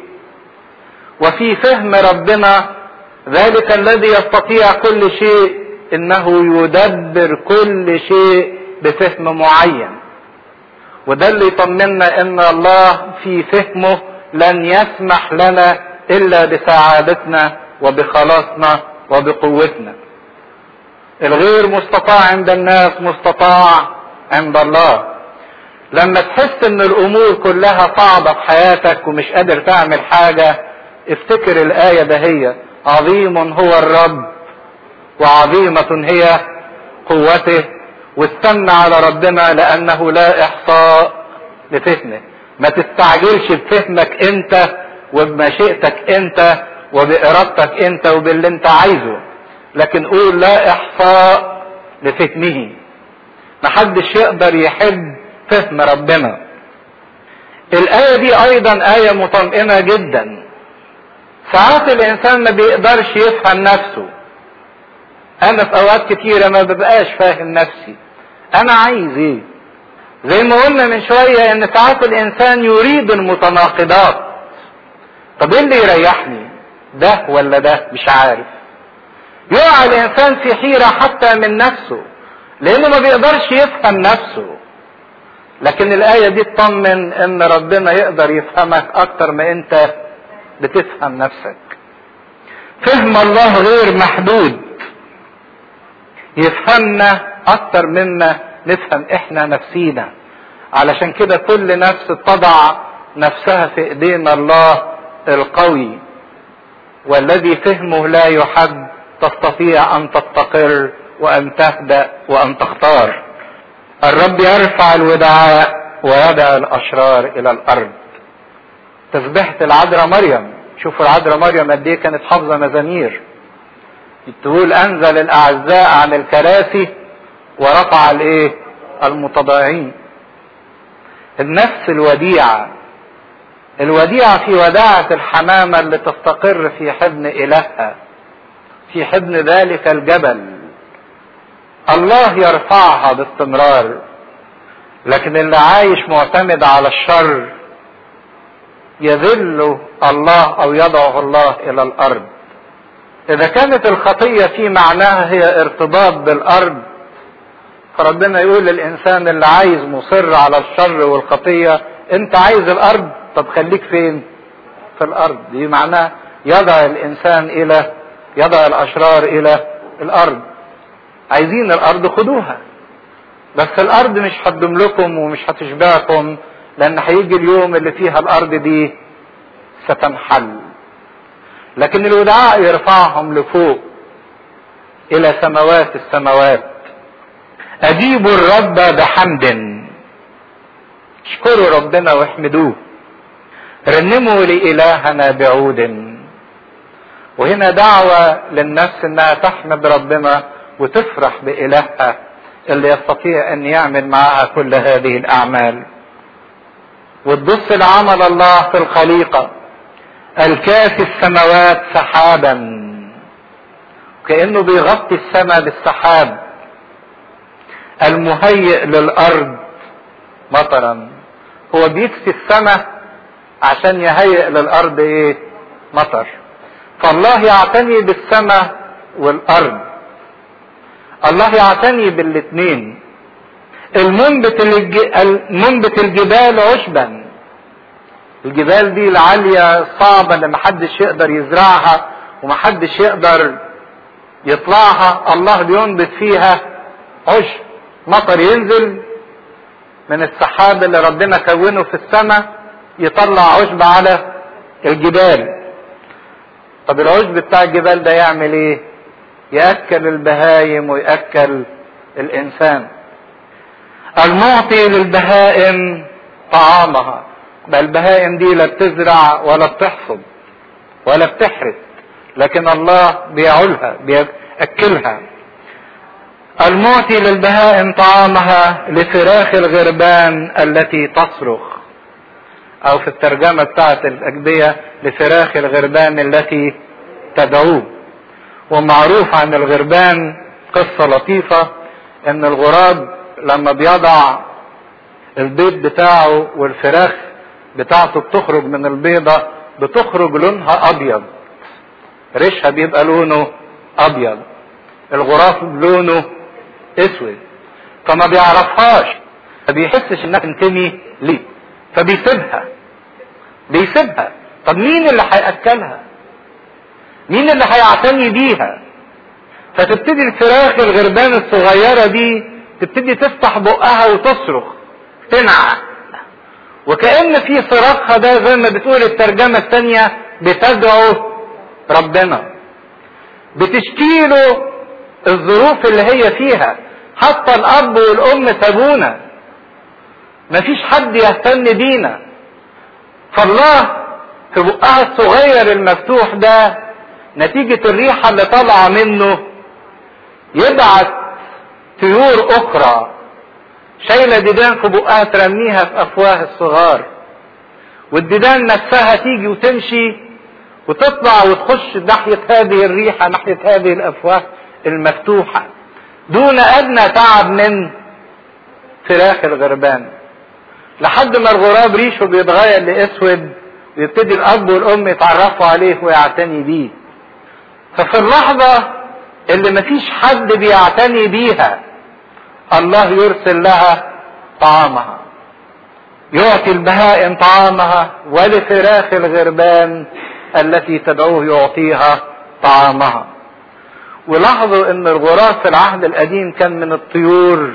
وفي فهم ربنا ذلك الذي يستطيع كل شيء انه يدبر كل شيء بفهم معين وده اللي يطمنا ان الله في فهمه لن يسمح لنا الا بسعادتنا وبخلاصنا وبقوتنا الغير مستطاع عند الناس مستطاع عند الله لما تحس ان الامور كلها صعبة في حياتك ومش قادر تعمل حاجة افتكر الآية دهية عظيم هو الرب وعظيمة هي قوته واستنى على ربنا لأنه لا إحصاء لفهمه ما تستعجلش بفهمك انت وبمشيئتك انت وبإرادتك انت وباللي انت عايزه لكن قول لا إحصاء لفهمه محدش يقدر يحب فهم ربنا الآية دي أيضا آية مطمئنة جدا ساعات الإنسان ما بيقدرش يفهم نفسه أنا في أوقات كتيرة ما ببقاش فاهم نفسي أنا عايز إيه زي ما قلنا من شوية إن ساعات الإنسان يريد المتناقضات طب إيه اللي يريحني ده ولا ده مش عارف يقع الإنسان في حيرة حتى من نفسه لأنه ما بيقدرش يفهم نفسه لكن الآية دي تطمن إن ربنا يقدر يفهمك أكتر ما أنت بتفهم نفسك. فهم الله غير محدود. يفهمنا أكتر مما نفهم إحنا نفسينا. علشان كده كل نفس تضع نفسها في إيدينا الله القوي والذي فهمه لا يحد تستطيع أن تستقر وأن تهدأ وأن تختار. الرب يرفع الودعاء ويدع الاشرار الى الارض تسبحة العذراء مريم شوفوا العذراء مريم قد ايه كانت حافظة مزامير تقول انزل الاعزاء عن الكراسي ورفع الايه المتضايعين النفس الوديعة الوديعة في وداعة الحمامة اللي تستقر في حضن إلهها في حضن ذلك الجبل الله يرفعها باستمرار لكن اللي عايش معتمد على الشر يذله الله او يضعه الله الى الارض اذا كانت الخطية في معناها هي ارتباط بالارض فربنا يقول للانسان اللي عايز مصر على الشر والخطية انت عايز الارض طب خليك فين في الارض دي معناها يضع الانسان الى يضع الاشرار الى الارض عايزين الارض خدوها بس الارض مش هتملكم ومش هتشبعكم لان هيجي اليوم اللي فيها الارض دي ستنحل لكن الودعاء يرفعهم لفوق الى سماوات السماوات اجيبوا الرب بحمد اشكروا ربنا واحمدوه رنموا لالهنا بعود وهنا دعوة للنفس انها تحمد ربنا وتفرح بإلهها اللي يستطيع أن يعمل معها كل هذه الأعمال وتبص لعمل الله في الخليقة الكافي السماوات سحابا كأنه بيغطي السماء بالسحاب المهيئ للأرض مطرا هو بيكفي السماء عشان يهيئ للأرض إيه مطر فالله يعتني بالسماء والأرض الله يعتني بالاثنين المنبت الج... المنبت الجبال عشبا الجبال دي العالية صعبة اللي محدش يقدر يزرعها ومحدش يقدر يطلعها الله بينبت فيها عشب مطر ينزل من السحاب اللي ربنا كونه في السماء يطلع عشب على الجبال طب العشب بتاع الجبال ده يعمل ايه يأكل البهايم ويأكل الإنسان المعطي للبهائم طعامها بل البهائم دي لا بتزرع ولا بتحصد ولا بتحرق لكن الله بيعولها بيأكلها المعطي للبهائم طعامها لفراخ الغربان التي تصرخ او في الترجمة بتاعت الاجدية لفراخ الغربان التي تدعوه ومعروف عن الغربان قصة لطيفة ان الغراب لما بيضع البيض بتاعه والفراخ بتاعته بتخرج من البيضة بتخرج لونها ابيض ريشها بيبقى لونه ابيض الغراب لونه اسود فما بيعرفهاش ما بيحسش انها تنتمي ليه فبيسيبها بيسيبها طب مين اللي هياكلها مين اللي هيعتني بيها فتبتدي الفراخ الغربان الصغيرة دي تبتدي تفتح بقها وتصرخ تنعق وكأن في صراخها ده زي ما بتقول الترجمة الثانية بتدعو ربنا بتشكيله الظروف اللي هي فيها حتى الاب والام سابونا مفيش حد يهتم بينا فالله في بقها الصغير المفتوح ده نتيجة الريحة اللي طالعة منه يبعت طيور اخرى شايلة ديدان في بقها ترميها في افواه الصغار والديدان نفسها تيجي وتمشي وتطلع وتخش ناحية هذه الريحة ناحية هذه الافواه المفتوحة دون ادنى تعب من فراخ الغربان لحد ما الغراب ريشه بيتغير لاسود ويبتدي الاب والام يتعرفوا عليه ويعتني بيه ففي اللحظة اللي مفيش حد بيعتني بيها الله يرسل لها طعامها يعطي البهائم طعامها ولفراخ الغربان التي تدعوه يعطيها طعامها ولاحظوا ان الغراب في العهد القديم كان من الطيور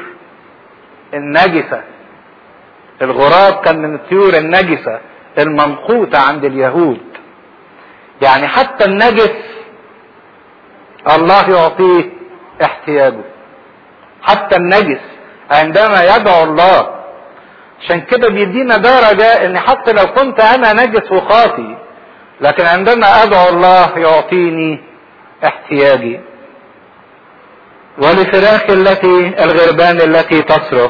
النجسة الغراب كان من الطيور النجسة الممقوتة عند اليهود يعني حتى النجس الله يعطيه احتياجه حتى النجس عندما يدعو الله عشان كده بيدينا درجة ان حتى لو كنت انا نجس وخاطي لكن عندما ادعو الله يعطيني احتياجي ولفراخ التي الغربان التي تصرخ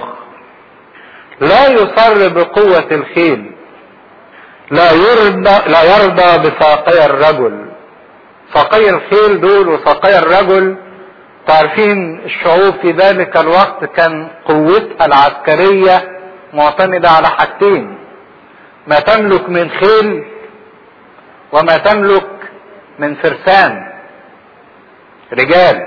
لا يصر بقوة الخيل لا يرضى لا يرضى بساقي الرجل ساقي الخيل دول وساقي الرجل تعرفين الشعوب في ذلك الوقت كان قوتها العسكرية معتمدة على حاجتين ما تملك من خيل وما تملك من فرسان رجال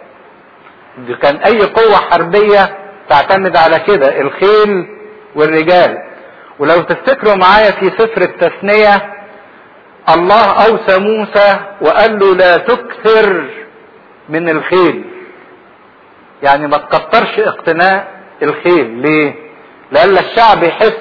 دي كان اي قوة حربية تعتمد على كده الخيل والرجال ولو تفتكروا معايا في سفر التثنية الله اوصى موسى وقال له لا تكثر من الخيل يعني ما تكترش اقتناء الخيل ليه لأن الشعب يحس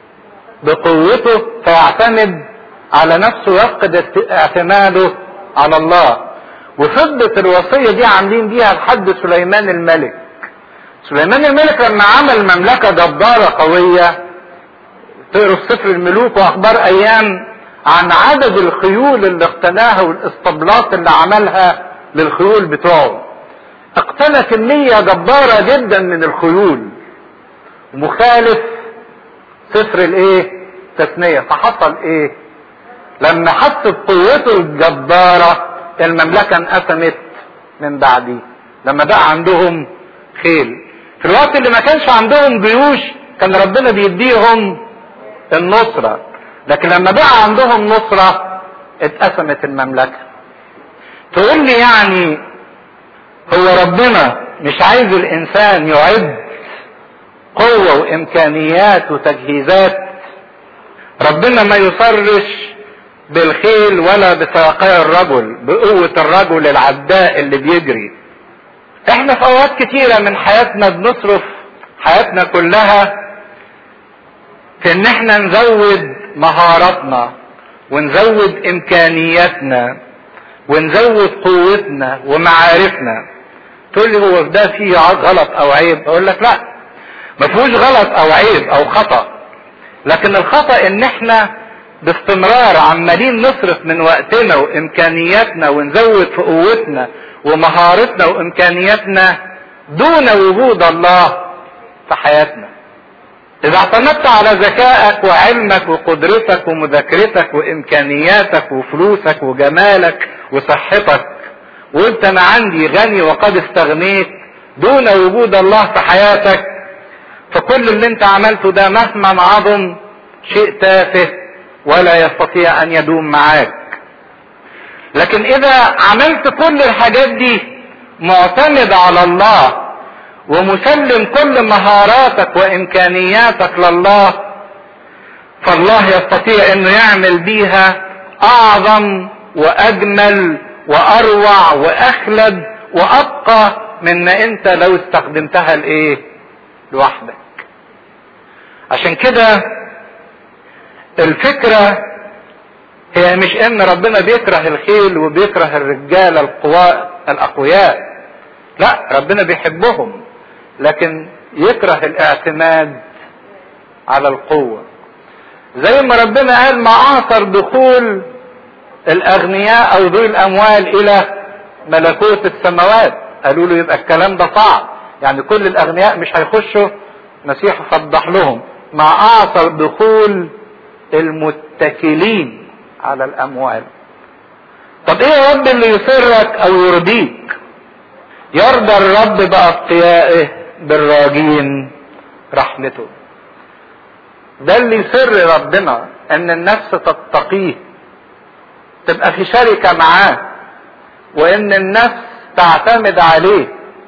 بقوته فيعتمد على نفسه ويفقد اعتماده على الله وفضت الوصية دي عاملين بيها لحد سليمان الملك سليمان الملك لما عمل مملكة جبارة قوية تقروا في سفر الملوك واخبار ايام عن عدد الخيول اللي اقتناها والاسطبلات اللي عملها للخيول بتوعه اقتنى كمية جبارة جدا من الخيول مخالف سفر الايه تثنية فحصل ايه لما حس بقوته الجبارة المملكة انقسمت من بعديه لما بقى عندهم خيل في الوقت اللي ما كانش عندهم جيوش كان ربنا بيديهم النصرة لكن لما بقى عندهم نصرة اتقسمت المملكة تقول لي يعني هو ربنا مش عايز الانسان يعد قوة وامكانيات وتجهيزات ربنا ما يصرش بالخيل ولا بساقي الرجل بقوة الرجل العداء اللي بيجري احنا في اوقات كتيرة من حياتنا بنصرف حياتنا كلها في ان احنا نزود مهاراتنا ونزود امكانياتنا ونزود قوتنا ومعارفنا تقول لي هو ده فيه غلط او عيب اقول لك لا ما فيهوش غلط او عيب او خطأ لكن الخطأ ان احنا باستمرار عمالين نصرف من وقتنا وامكانياتنا ونزود في قوتنا ومهارتنا وامكانياتنا دون وجود الله في حياتنا اذا اعتمدت على ذكائك وعلمك وقدرتك ومذاكرتك وامكانياتك وفلوسك وجمالك وصحتك وانت انا عندي غني وقد استغنيت دون وجود الله في حياتك فكل اللي انت عملته ده مهما عظم شيء تافه ولا يستطيع ان يدوم معاك لكن اذا عملت كل الحاجات دي معتمد على الله ومسلم كل مهاراتك وامكانياتك لله فالله يستطيع انه يعمل بيها اعظم واجمل واروع واخلد وابقى من ما انت لو استخدمتها لايه لوحدك عشان كده الفكرة هي مش ان ربنا بيكره الخيل وبيكره الرجال القواء الاقوياء لا ربنا بيحبهم لكن يكره الاعتماد على القوة زي ما ربنا قال ما اعثر دخول الاغنياء او ذوي الاموال الى ملكوت السماوات قالوا له يبقى الكلام ده صعب يعني كل الاغنياء مش هيخشوا المسيح فضح لهم مع اعثر دخول المتكلين على الاموال طب ايه يا رب اللي يسرك او يرضيك يرضى الرب بأتقيائه بالراجين رحمته ده اللي يسر ربنا ان النفس تتقيه تبقى في شركة معاه وان النفس تعتمد عليه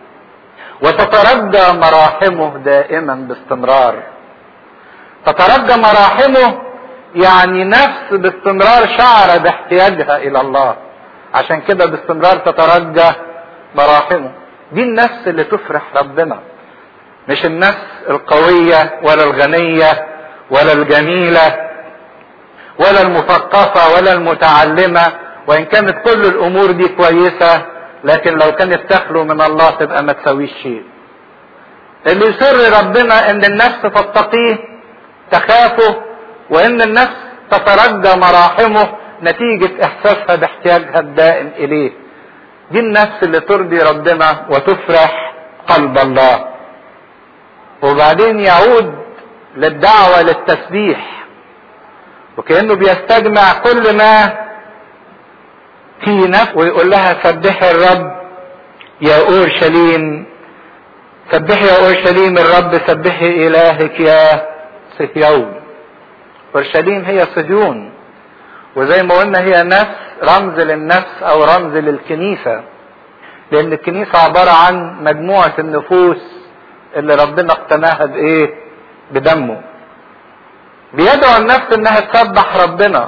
وتترجى مراحمه دائما باستمرار تترجى مراحمه يعني نفس باستمرار شعر باحتياجها الى الله عشان كده باستمرار تترجى مراحمه دي النفس اللي تفرح ربنا مش النفس القوية ولا الغنية ولا الجميلة ولا المثقفة ولا المتعلمة وإن كانت كل الأمور دي كويسة لكن لو كانت تخلو من الله تبقى ما تسويش شيء اللي يسر ربنا ان النفس تتقيه تخافه وان النفس تترجى مراحمه نتيجة احساسها باحتياجها الدائم اليه دي النفس اللي ترضي ربنا وتفرح قلب الله وبعدين يعود للدعوة للتسبيح وكأنه بيستجمع كل ما في نفس ويقول لها سبحي الرب يا اورشليم سبحي يا اورشليم الرب سبحي الهك يا صهيون اورشليم هي صهيون وزي ما قلنا هي نفس رمز للنفس او رمز للكنيسة لان الكنيسة عبارة عن مجموعة النفوس اللي ربنا اقتناها بايه بدمه بيدعو النفس انها تسبح ربنا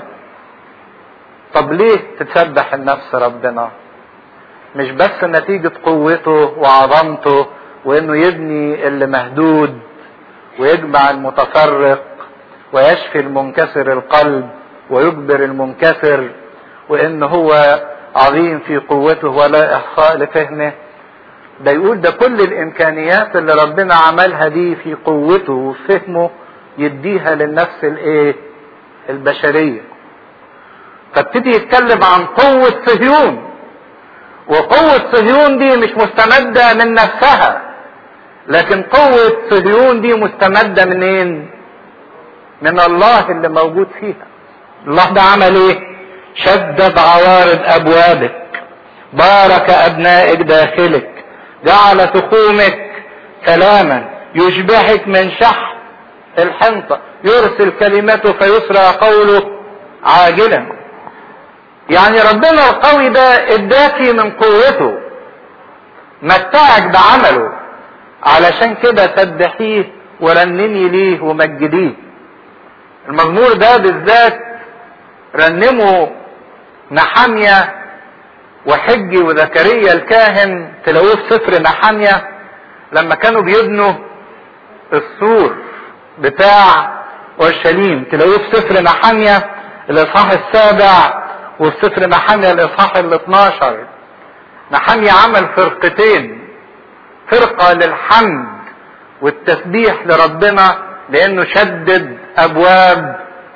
طب ليه تتسبح النفس ربنا مش بس نتيجة قوته وعظمته وانه يبني اللي مهدود ويجمع المتفرق ويشفي المنكسر القلب ويجبر المنكسر وان هو عظيم في قوته ولا احصاء لفهمه ده يقول ده كل الامكانيات اللي ربنا عملها دي في قوته وفهمه يديها للنفس الايه البشريه فابتدي يتكلم عن قوة صهيون وقوة صهيون دي مش مستمدة من نفسها لكن قوة صهيون دي مستمدة منين من الله اللي موجود فيها الله ده عمل ايه شدد عوارض ابوابك بارك ابنائك داخلك جعل تخومك سلاما يشبهك من شح الحنطة يرسل كلمته فيسرى قوله عاجلا يعني ربنا القوي ده اداكي من قوته متعك بعمله علشان كده سبحيه ورنمي ليه ومجديه المزمور ده بالذات رنموا نحمية وحجي وزكريا الكاهن تلاقوه في سفر نحمية لما كانوا بيبنوا السور بتاع اورشليم تلاقوه في سفر نحمية الاصحاح السابع وفي سفر نحمية الاصحاح ال 12 نحمية عمل فرقتين فرقة للحمد والتسبيح لربنا لانه شدد ابواب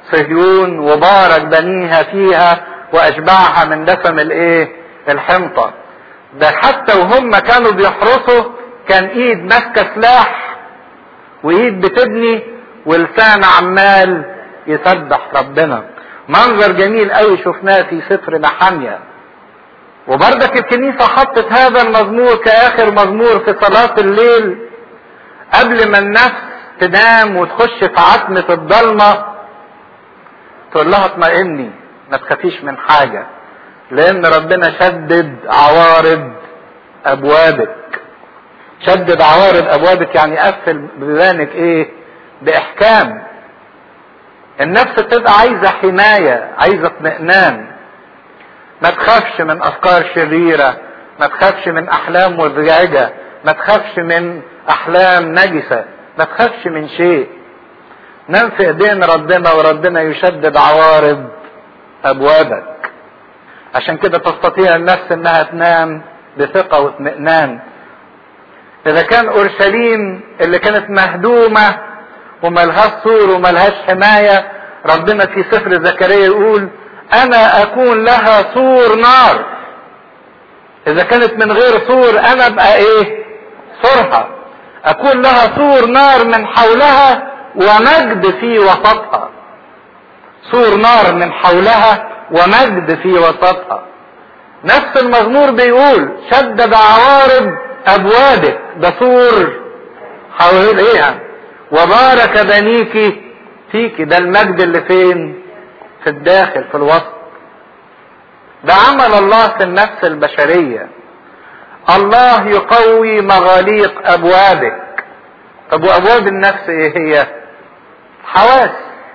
صهيون وبارك بنيها فيها واشبعها من دسم الايه الحنطة ده حتى وهم كانوا بيحرسوا كان ايد ماسكة سلاح وايد بتبني ولسان عمال يسبح ربنا منظر جميل قوي شفناه في سفر نحمية وبردك الكنيسة حطت هذا المزمور كآخر مزمور في صلاة الليل قبل ما النفس تنام وتخش في عتمة الضلمة تقول لها اطمئني ما تخافيش من حاجة لأن ربنا شدد عوارض أبوابك شدد عوارض أبوابك يعني قفل بيبانك إيه بإحكام النفس بتبقى عايزة حماية عايزة اطمئنان ما تخافش من افكار شريرة ما تخافش من احلام مزعجة ما تخافش من احلام نجسة ما تخافش من شيء نام في ايدين ربنا وربنا يشدد عوارض ابوابك عشان كده تستطيع النفس انها تنام بثقة واطمئنان اذا كان اورشليم اللي كانت مهدومة وملهاش سور وملهاش حماية ربنا في سفر زكريا يقول انا اكون لها سور نار اذا كانت من غير سور انا ابقى ايه سورها اكون لها سور نار من حولها ومجد في وسطها سور نار من حولها ومجد في وسطها نفس المزمور بيقول شدد عوارض ابوابك ده سور حواليها وبارك بنيك فيك ده المجد اللي فين في الداخل في الوسط ده عمل الله في النفس البشرية الله يقوي مغاليق ابوابك طب وابواب النفس ايه هي حواس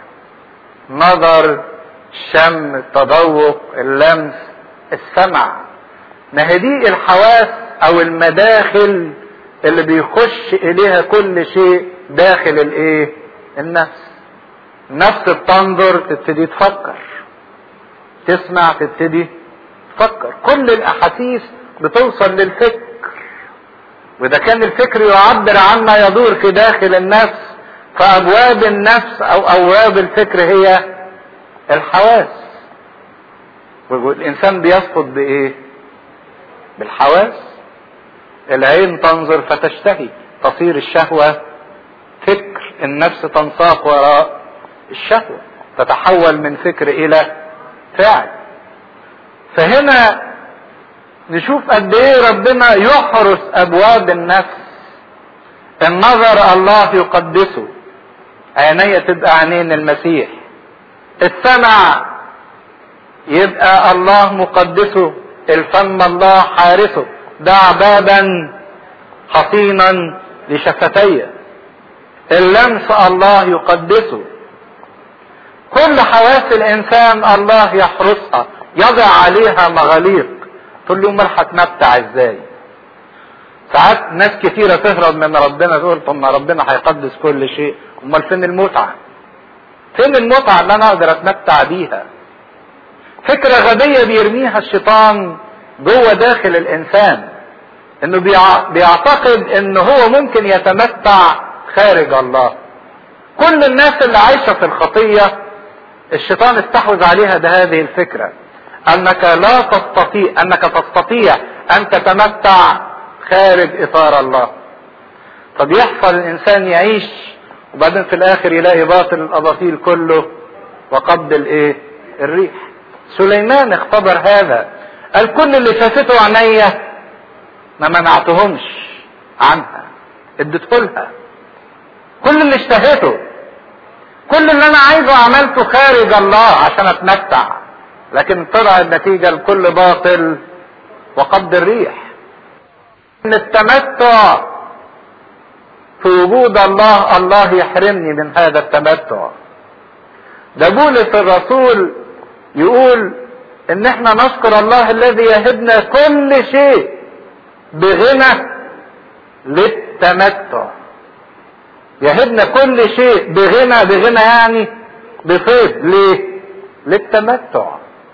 نظر الشم التذوق اللمس السمع ما هي دي الحواس او المداخل اللي بيخش اليها كل شيء داخل الايه النفس النفس بتنظر تبتدي تفكر تسمع تبتدي تفكر كل الاحاسيس بتوصل للفكر واذا كان الفكر يعبر عما يدور في داخل النفس فابواب النفس او ابواب الفكر هي الحواس والانسان بيسقط بايه بالحواس العين تنظر فتشتهي تصير الشهوة فكر النفس تنساق وراء الشهوة تتحول من فكر الى فعل فهنا نشوف قد ايه ربنا يحرس ابواب النفس النظر الله يقدسه عينية تبقى عينين المسيح السمع يبقى الله مقدسه الفم الله حارسه دع بابا حصينا لشفتي اللمس الله يقدسه كل حواس الانسان الله يحرسها يضع عليها مغاليق تقول له امال هتمتع ازاي ساعات ناس كثيرة تهرب من ربنا تقول طب ما ربنا هيقدس كل شيء امال فين المتعة فين المتعة اللي انا اقدر اتمتع بيها فكرة غبية بيرميها الشيطان جوه داخل الانسان انه بيعتقد ان هو ممكن يتمتع خارج الله كل الناس اللي عايشة في الخطية الشيطان استحوذ عليها بهذه الفكرة انك لا تستطيع انك تستطيع ان تتمتع خارج اطار الله طب يحصل الانسان يعيش وبعدين في الاخر يلاقي باطل الاباطيل كله وقبض الايه الريح سليمان اختبر هذا قال كل اللي شافته عينيا ما منعتهمش عنها اديته لها كل اللي اشتهيته كل اللي انا عايزه عملته خارج الله عشان اتمتع لكن طلع النتيجه لكل باطل وقبض الريح ان التمتع في وجود الله الله يحرمني من هذا التمتع ده بولس الرسول يقول ان احنا نشكر الله الذي يهبنا كل شيء بغنى للتمتع يهبنا كل شيء بغنى بغنى يعني بفيض ليه للتمتع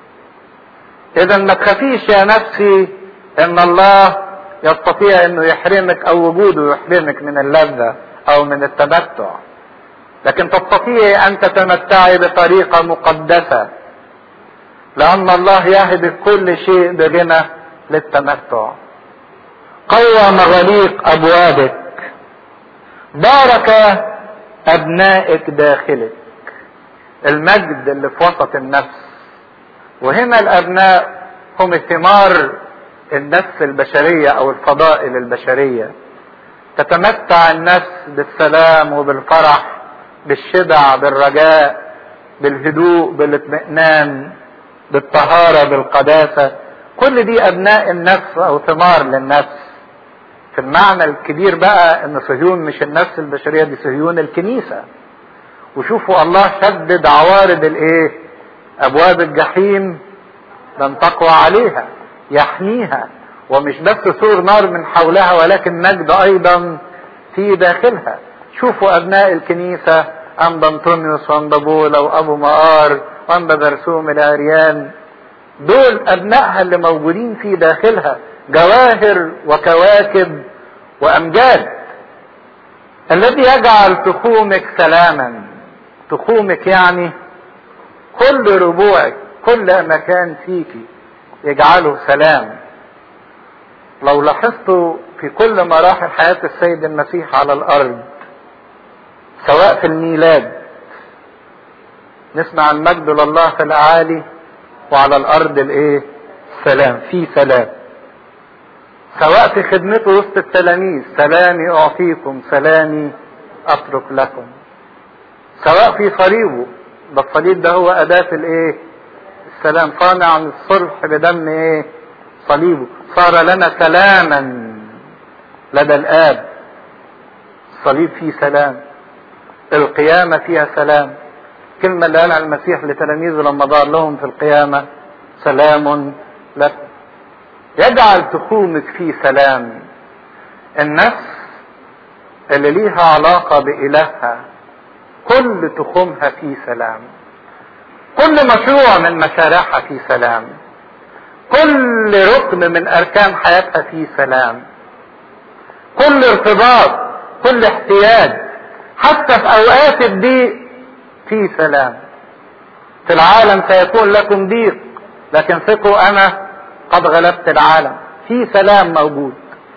اذا ما تخافيش يا نفسي ان الله يستطيع انه يحرمك او وجوده يحرمك من اللذة او من التمتع لكن تستطيعي ان تتمتعي بطريقة مقدسة لان الله يهب كل شيء بغنى للتمتع قوى مغاليق ابوابك بارك ابنائك داخلك المجد اللي في وسط النفس وهنا الابناء هم ثمار النفس البشرية او الفضائل البشرية تتمتع النفس بالسلام وبالفرح بالشبع بالرجاء بالهدوء بالاطمئنان بالطهارة بالقداسة كل دي ابناء النفس او ثمار للنفس في المعنى الكبير بقى ان صهيون مش النفس البشرية دي صهيون الكنيسة وشوفوا الله شدد عوارض الايه ابواب الجحيم لن تقوى عليها يحميها ومش بس سور نار من حولها ولكن مجد ايضا في داخلها شوفوا ابناء الكنيسة انبا انطونيوس وانبا بولا وابو مقار وانبا برسوم العريان دول ابنائها اللي موجودين في داخلها جواهر وكواكب وامجاد الذي يجعل تخومك سلاما تخومك يعني كل ربوعك كل مكان فيك يجعله سلام لو لاحظتوا في كل مراحل حياة السيد المسيح على الأرض سواء في الميلاد نسمع المجد لله في الأعالي وعلى الأرض الإيه؟ سلام في سلام سواء في خدمته وسط التلاميذ سلامي أعطيكم سلامي أترك لكم سواء في صليبه ده الصليب ده هو أداة الإيه؟ السلام صانع الصلح بدم إيه؟ صليبه صار لنا سلاما لدى الآب الصليب فيه سلام القيامة فيها سلام كلمة اللي قالها المسيح لتلاميذه لما ظهر لهم في القيامة سلام لكم يجعل تخومك فيه سلام النفس اللي ليها علاقة بإلهها كل تخومها فيه سلام كل مشروع من مشاريعها فيه سلام كل ركن من أركان حياتها فيه سلام كل ارتباط كل احتياج حتى في أوقات الضيق فيه سلام في العالم سيكون لكم ضيق لكن ثقوا أنا قد غلبت العالم في سلام موجود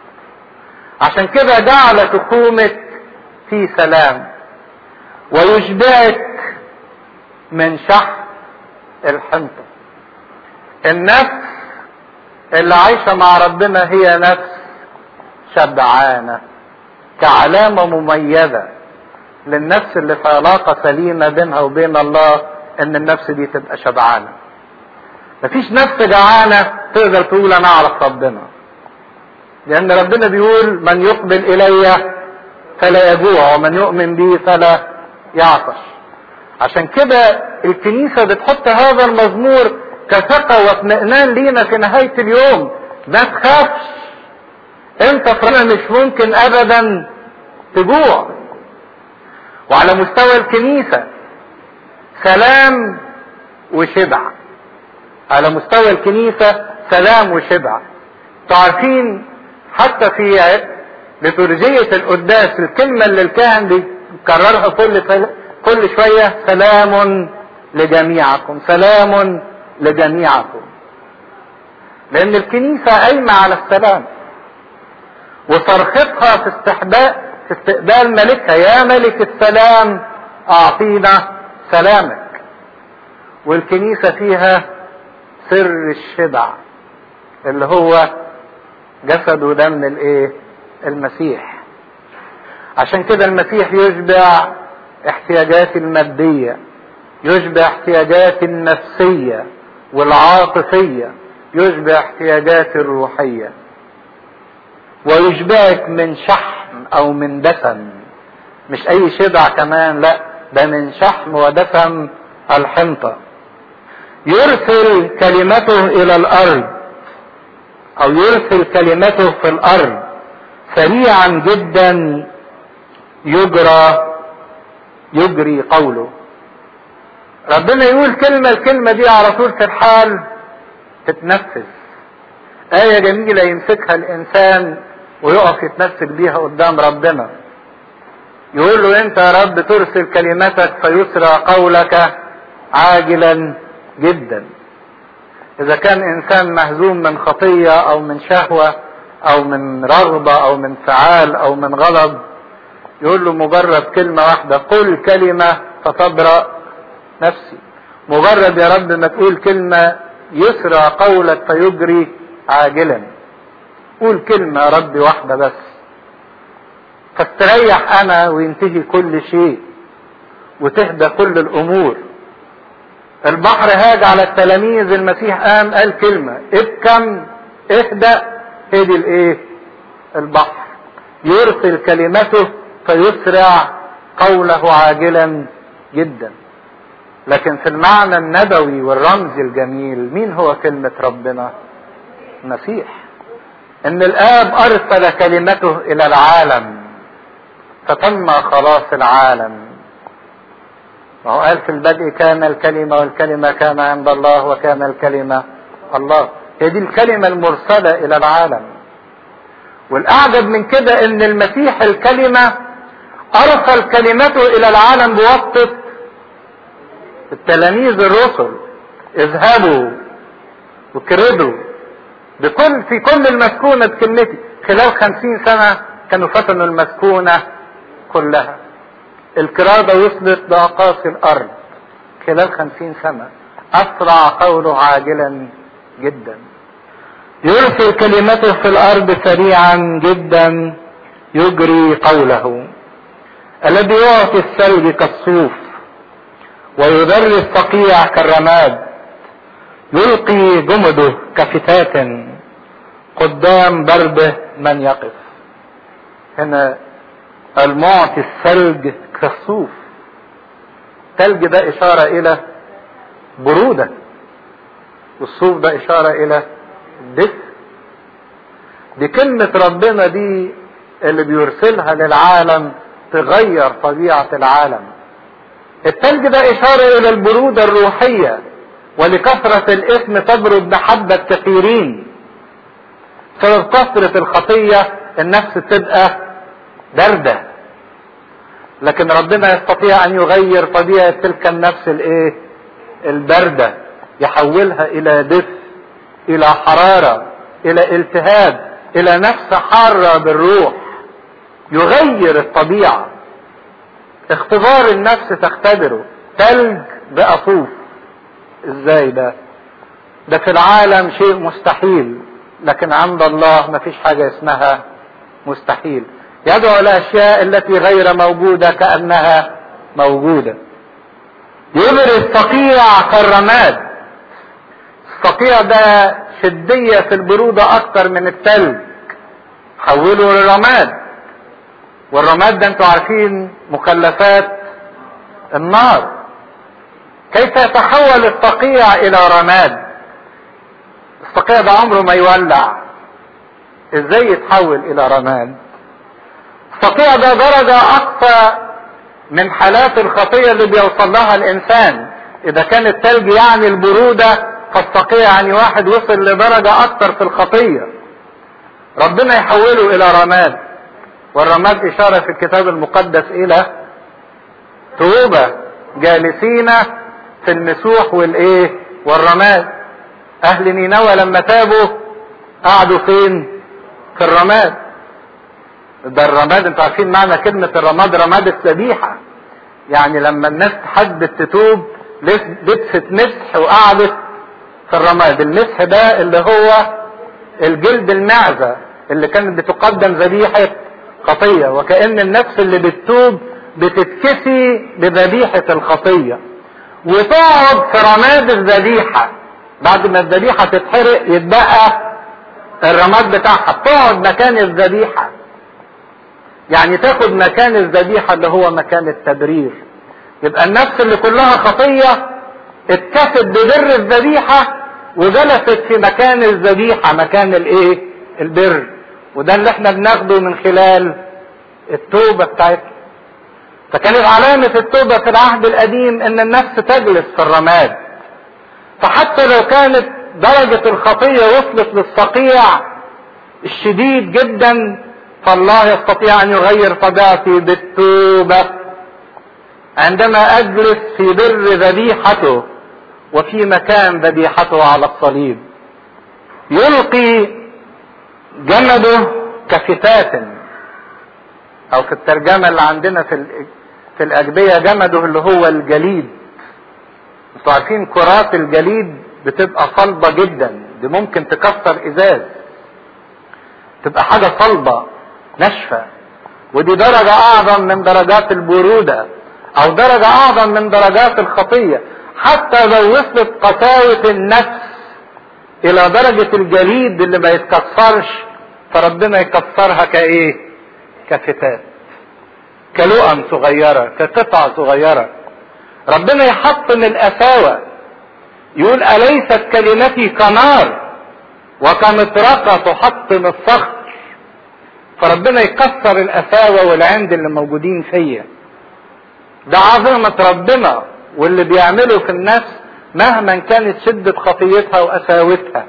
عشان كده جعل تقومك في سلام ويشبعك من شح الحنطة النفس اللي عايشة مع ربنا هي نفس شبعانة كعلامة مميزة للنفس اللي في علاقة سليمة بينها وبين الله ان النفس دي تبقى شبعانة مفيش نفس جعانة تقدر تقول انا اعرف ربنا لان ربنا بيقول من يقبل الي فلا يجوع ومن يؤمن بي فلا يعطش عشان كده الكنيسة بتحط هذا المزمور كثقة واطمئنان لينا في نهاية اليوم ما تخافش انت فرنا مش ممكن ابدا تجوع وعلى مستوى الكنيسة سلام وشبع على مستوى الكنيسة سلام وشبع تعرفين حتى في لترجية القداس الكلمة اللي الكاهن بيكررها كل كل شوية سلام لجميعكم سلام لجميعكم لأن الكنيسة قايمة على السلام وصرختها في استحباء في استقبال ملكها يا ملك السلام أعطينا سلامك والكنيسة فيها سر الشبع اللي هو جسد ودم الايه المسيح عشان كده المسيح يشبع احتياجات المادية يشبع احتياجات النفسية والعاطفية يشبع احتياجات الروحية ويشبعك من شحم او من دسم مش اي شبع كمان لا ده من شحم ودسم الحنطة يرسل كلمته الى الارض او يرسل كلمته في الارض سريعا جدا يجرى يجري قوله ربنا يقول كلمة الكلمة دي على طول في الحال تتنفذ آية جميلة يمسكها الإنسان ويقف يتمسك بيها قدام ربنا يقول له انت يا رب ترسل كلمتك فيسرى قولك عاجلا جدا اذا كان انسان مهزوم من خطية او من شهوة او من رغبة او من فعال او من غضب يقول له مجرد كلمة واحدة قل كلمة فتبرأ نفسي مجرد يا رب ما تقول كلمة يسرى قولك فيجري عاجلا قول كلمة يا رب واحدة بس فاستريح انا وينتهي كل شيء وتهدى كل الامور البحر هاج على التلاميذ المسيح قام قال كلمة ابكم اهدأ هدي الايه البحر يرسل كلمته فيسرع قوله عاجلا جدا لكن في المعنى النبوي والرمزي الجميل مين هو كلمة ربنا المسيح ان الاب ارسل كلمته الى العالم فتم خلاص العالم وهو قال في البدء كان الكلمة والكلمة كان عند الله وكان الكلمة الله هي دي الكلمة المرسلة إلى العالم والأعجب من كده إن المسيح الكلمة أرسل كلمته إلى العالم بواسطة التلاميذ الرسل اذهبوا وكردوا بكل في كل المسكونة بكلمتي خلال خمسين سنة كانوا فتنوا المسكونة كلها الكرادة وصلت لأقاصي الأرض خلال خمسين سنة أسرع قوله عاجلا جدا يرسل كلمته في الأرض سريعا جدا يجري قوله الذي يعطي الثلج كالصوف ويذر الصقيع كالرماد يلقي جمده كفتات قدام برده من يقف هنا المعطي الثلج كالصوف الثلج ده إشارة إلى برودة والصوف ده إشارة إلى الدفء دي كلمة ربنا دي اللي بيرسلها للعالم تغير طبيعة العالم الثلج ده إشارة إلى البرودة الروحية ولكثرة الإثم تبرد محبة كثيرين سبب كثرة الخطية النفس تبقى باردة لكن ربنا يستطيع أن يغير طبيعة تلك النفس الإيه؟ الباردة يحولها إلى دفء إلى حرارة إلى التهاب إلى نفس حارة بالروح يغير الطبيعة اختبار النفس تختبره ثلج بقى صوف ازاي ده ده في العالم شيء مستحيل لكن عند الله ما فيش حاجة اسمها مستحيل يدعو الاشياء التي غير موجودة كأنها موجودة يبرز الصقيع كالرماد الصقيع ده شدية في البرودة اكتر من الثلج حوله للرماد والرماد ده انتوا عارفين مخلفات النار كيف يتحول الصقيع الى رماد الصقيع ده عمره ما يولع ازاي يتحول الى رماد الصقيع ده درجة اقصى من حالات الخطية اللي بيوصل لها الانسان اذا كان التلج يعني البرودة فالصقيع يعني واحد وصل لدرجة اكتر في الخطية ربنا يحوله الى رماد والرماد اشارة في الكتاب المقدس الى توبة جالسين في المسوح والايه والرماد اهل نينوى لما تابوا قعدوا فين في الرماد ده الرماد انتوا عارفين معنى كلمة الرماد رماد الذبيحة يعني لما الناس حبت تتوب لبست مسح وقعدت في الرماد المسح ده اللي هو الجلد المعزة اللي كانت بتقدم ذبيحة خطية وكأن النفس اللي بتتوب بتتكسي بذبيحة الخطية وتقعد في رماد الذبيحة بعد ما الذبيحة تتحرق يتبقى الرماد بتاعها تقعد مكان الذبيحة يعني تاخد مكان الذبيحة اللي هو مكان التبرير يبقى النفس اللي كلها خطية اتكست ببر الذبيحة وجلست في مكان الذبيحة مكان الايه البر وده اللي احنا بناخده من خلال التوبة بتاعتنا فكانت علامة التوبة في العهد القديم ان النفس تجلس في الرماد فحتى لو كانت درجة الخطية وصلت للصقيع الشديد جدا فالله يستطيع ان يغير طبيعتي بالتوبة عندما اجلس في بر ذبيحته وفي مكان ذبيحته على الصليب يلقي جمده كفتات او في الترجمة اللي عندنا في في الاجبية جمده اللي هو الجليد انتوا عارفين كرات الجليد بتبقى صلبة جدا دي ممكن تكسر ازاز تبقى حاجة صلبة ناشفة ودي درجة اعظم من درجات البرودة او درجة اعظم من درجات الخطية حتى لو وصلت قساوة النفس الى درجة الجليد اللي ما يتكسرش فربنا يكسرها كايه كفتات كلؤم صغيرة كقطع صغيرة ربنا يحطم القساوة يقول أليست كلمتي كنار وكمطرقة تحطم الصخر فربنا يكسر القساوة والعند اللي موجودين فيا ده عظمة ربنا واللي بيعمله في النفس مهما كانت شدة خطيتها وقساوتها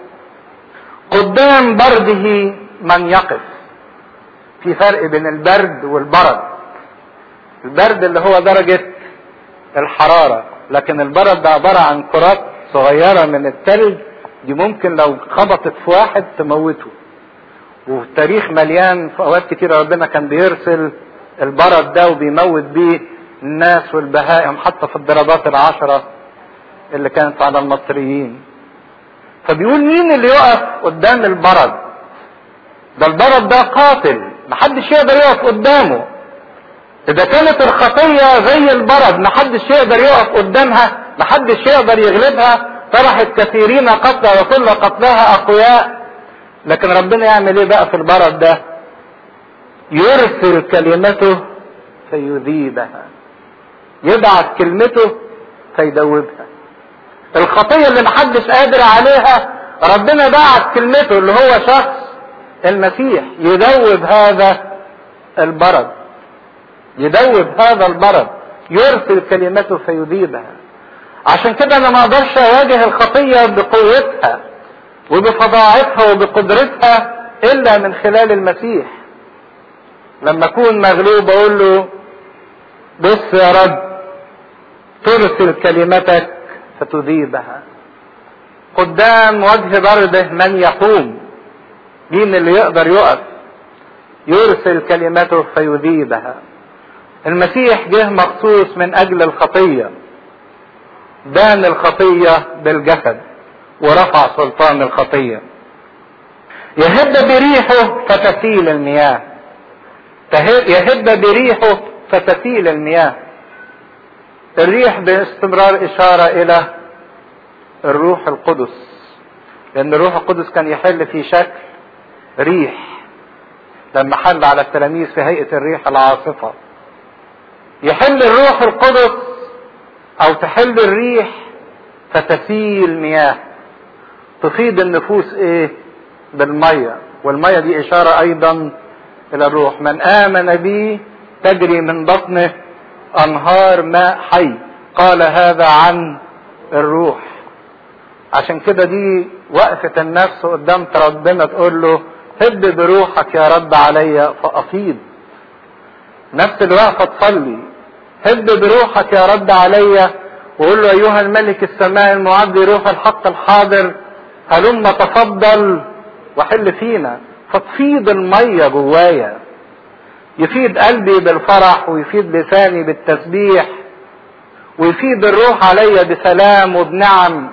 قدام برده من يقف في فرق بين البرد والبرد البرد اللي هو درجة الحرارة لكن البرد ده عبارة عن كرات صغيرة من التلج دي ممكن لو خبطت في واحد تموته والتاريخ مليان في اوقات كتير ربنا كان بيرسل البرد ده وبيموت بيه الناس والبهائم حتى في الضربات العشرة اللي كانت على المصريين فبيقول مين اللي يقف قدام البرد ده البرد ده قاتل محدش يقدر يقف قدامه اذا كانت الخطية زي البرد محدش يقدر يقف قدامها محدش يقدر يغلبها طرحت كثيرين قتلى وكل قتلها اقوياء لكن ربنا يعمل ايه بقى في البرد ده يرسل كلمته فيذيبها يبعث كلمته فيدوبها الخطية اللي محدش قادر عليها ربنا بعت كلمته اللي هو شخص المسيح يدوب هذا البرد يدوب هذا البرد يرسل كلمته فيذيبها عشان كده انا ما اقدرش اواجه الخطية بقوتها وبفظاعتها وبقدرتها الا من خلال المسيح لما اكون مغلوب اقول له بص يا رب ترسل كلمتك فتذيبها قدام وجه برده من يقوم مين اللي يقدر يقف يرسل كلمته فيذيبها المسيح جه مخصوص من اجل الخطيه دان الخطيه بالجسد ورفع سلطان الخطيه يهب بريحه فتسيل المياه يهب بريحه فتسيل المياه الريح باستمرار اشاره الى الروح القدس لان الروح القدس كان يحل في شكل ريح لما حل على التلاميذ في هيئه الريح العاصفه يحل الروح القدس او تحل الريح فتسيل مياه تفيد النفوس ايه بالميه والميه دي اشاره ايضا الى الروح من امن بي تجري من بطنه انهار ماء حي قال هذا عن الروح عشان كده دي وقفة النفس قدام ربنا تقول له هب بروحك يا رب عليا فافيض نفس الوقفة تصلي هب بروحك يا رب عليا وقول له ايها الملك السماء المعد روح الحق الحاضر هلم تفضل وحل فينا فتفيض المية جوايا يفيد قلبي بالفرح ويفيد لساني بالتسبيح ويفيد الروح عليا بسلام وبنعم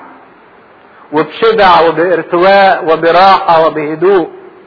وبشبع وبارتواء وبراحة وبهدوء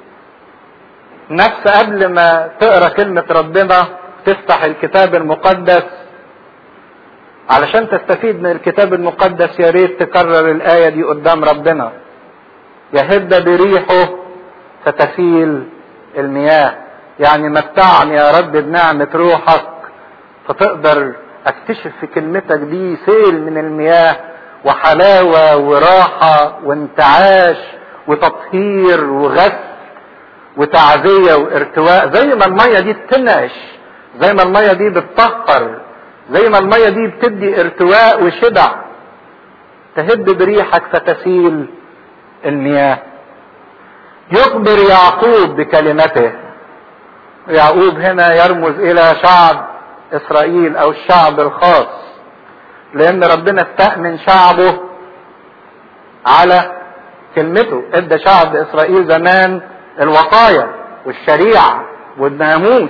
نفس قبل ما تقرا كلمة ربنا تفتح الكتاب المقدس علشان تستفيد من الكتاب المقدس يا ريت تكرر الآية دي قدام ربنا يهب بريحه فتسيل المياه يعني متعني يا رب بنعمة روحك فتقدر اكتشف في كلمتك دي سيل من المياه وحلاوة وراحة وانتعاش وتطهير وغسل وتعزية وارتواء زي ما المية دي بتنعش زي ما المية دي بتطهر زي ما المية دي بتدي ارتواء وشبع تهب بريحك فتسيل المياه يخبر يعقوب بكلمته يعقوب هنا يرمز الى شعب اسرائيل او الشعب الخاص لان ربنا استأمن شعبه على كلمته ادى شعب اسرائيل زمان الوصايا والشريعة والناموس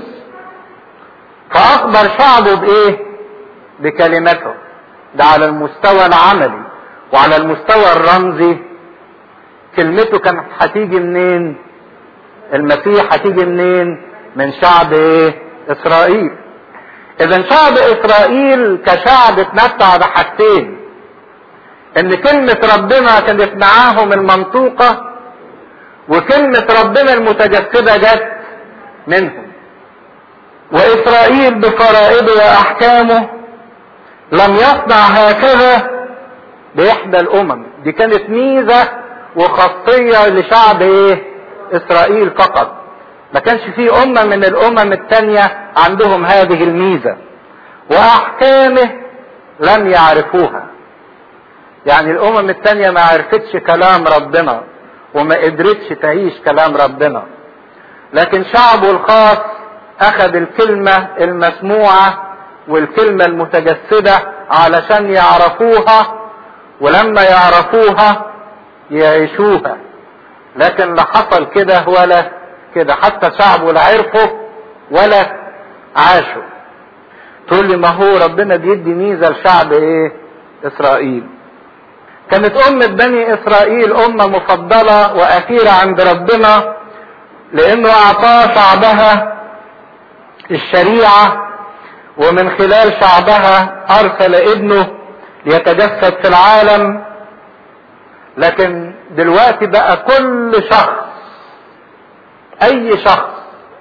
فاخبر شعبه بايه بكلمته ده على المستوى العملي وعلى المستوى الرمزي كلمته كانت هتيجي منين المسيح هتيجي منين من شعب ايه اسرائيل اذا شعب اسرائيل كشعب اتمتع بحاجتين ان كلمة ربنا كانت معاهم المنطوقة وكلمة ربنا المتجسدة جت منهم واسرائيل بفرائضه واحكامه لم يصنع هكذا باحدى الامم دي كانت ميزة وخاصية لشعب ايه اسرائيل فقط ما كانش في امة من الامم التانية عندهم هذه الميزة واحكامه لم يعرفوها يعني الامم التانية ما عرفتش كلام ربنا وما قدرتش تعيش كلام ربنا لكن شعبه الخاص اخذ الكلمة المسموعة والكلمة المتجسدة علشان يعرفوها ولما يعرفوها يعيشوها لكن لا حصل كده ولا كده حتى شعبه لا عرفه ولا عاشوا تقول لي ما هو ربنا بيدي ميزة لشعب ايه اسرائيل كانت أمة بني إسرائيل أمة مفضلة وأخيرة عند ربنا لأنه أعطاه شعبها الشريعة ومن خلال شعبها أرسل ابنه ليتجسد في العالم لكن دلوقتي بقى كل شخص أي شخص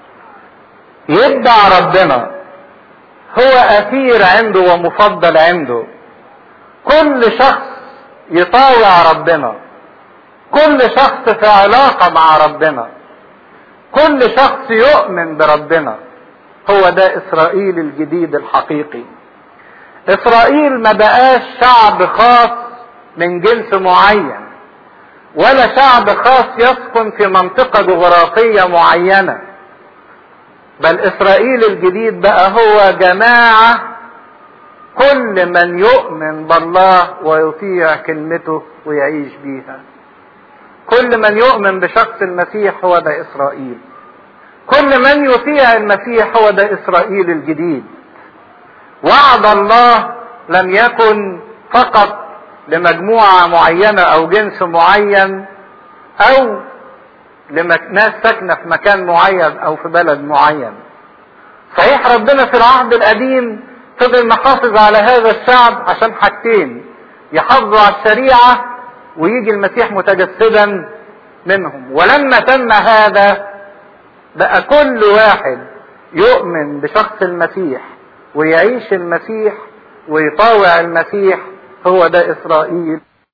يدعى ربنا هو أثير عنده ومفضل عنده كل شخص يطاوع ربنا كل شخص في علاقة مع ربنا كل شخص يؤمن بربنا هو ده اسرائيل الجديد الحقيقي اسرائيل ما بقاش شعب خاص من جنس معين ولا شعب خاص يسكن في منطقة جغرافية معينة بل اسرائيل الجديد بقى هو جماعة كل من يؤمن بالله ويطيع كلمته ويعيش بيها كل من يؤمن بشخص المسيح هو ده اسرائيل كل من يطيع المسيح هو ده اسرائيل الجديد وعد الله لم يكن فقط لمجموعة معينة او جنس معين او لناس ساكنة في مكان معين او في بلد معين صحيح ربنا في العهد القديم فضل محافظ على هذا الشعب عشان حاجتين يحافظوا على الشريعة ويجي المسيح متجسدا منهم ولما تم هذا بقى كل واحد يؤمن بشخص المسيح ويعيش المسيح ويطاوع المسيح هو ده اسرائيل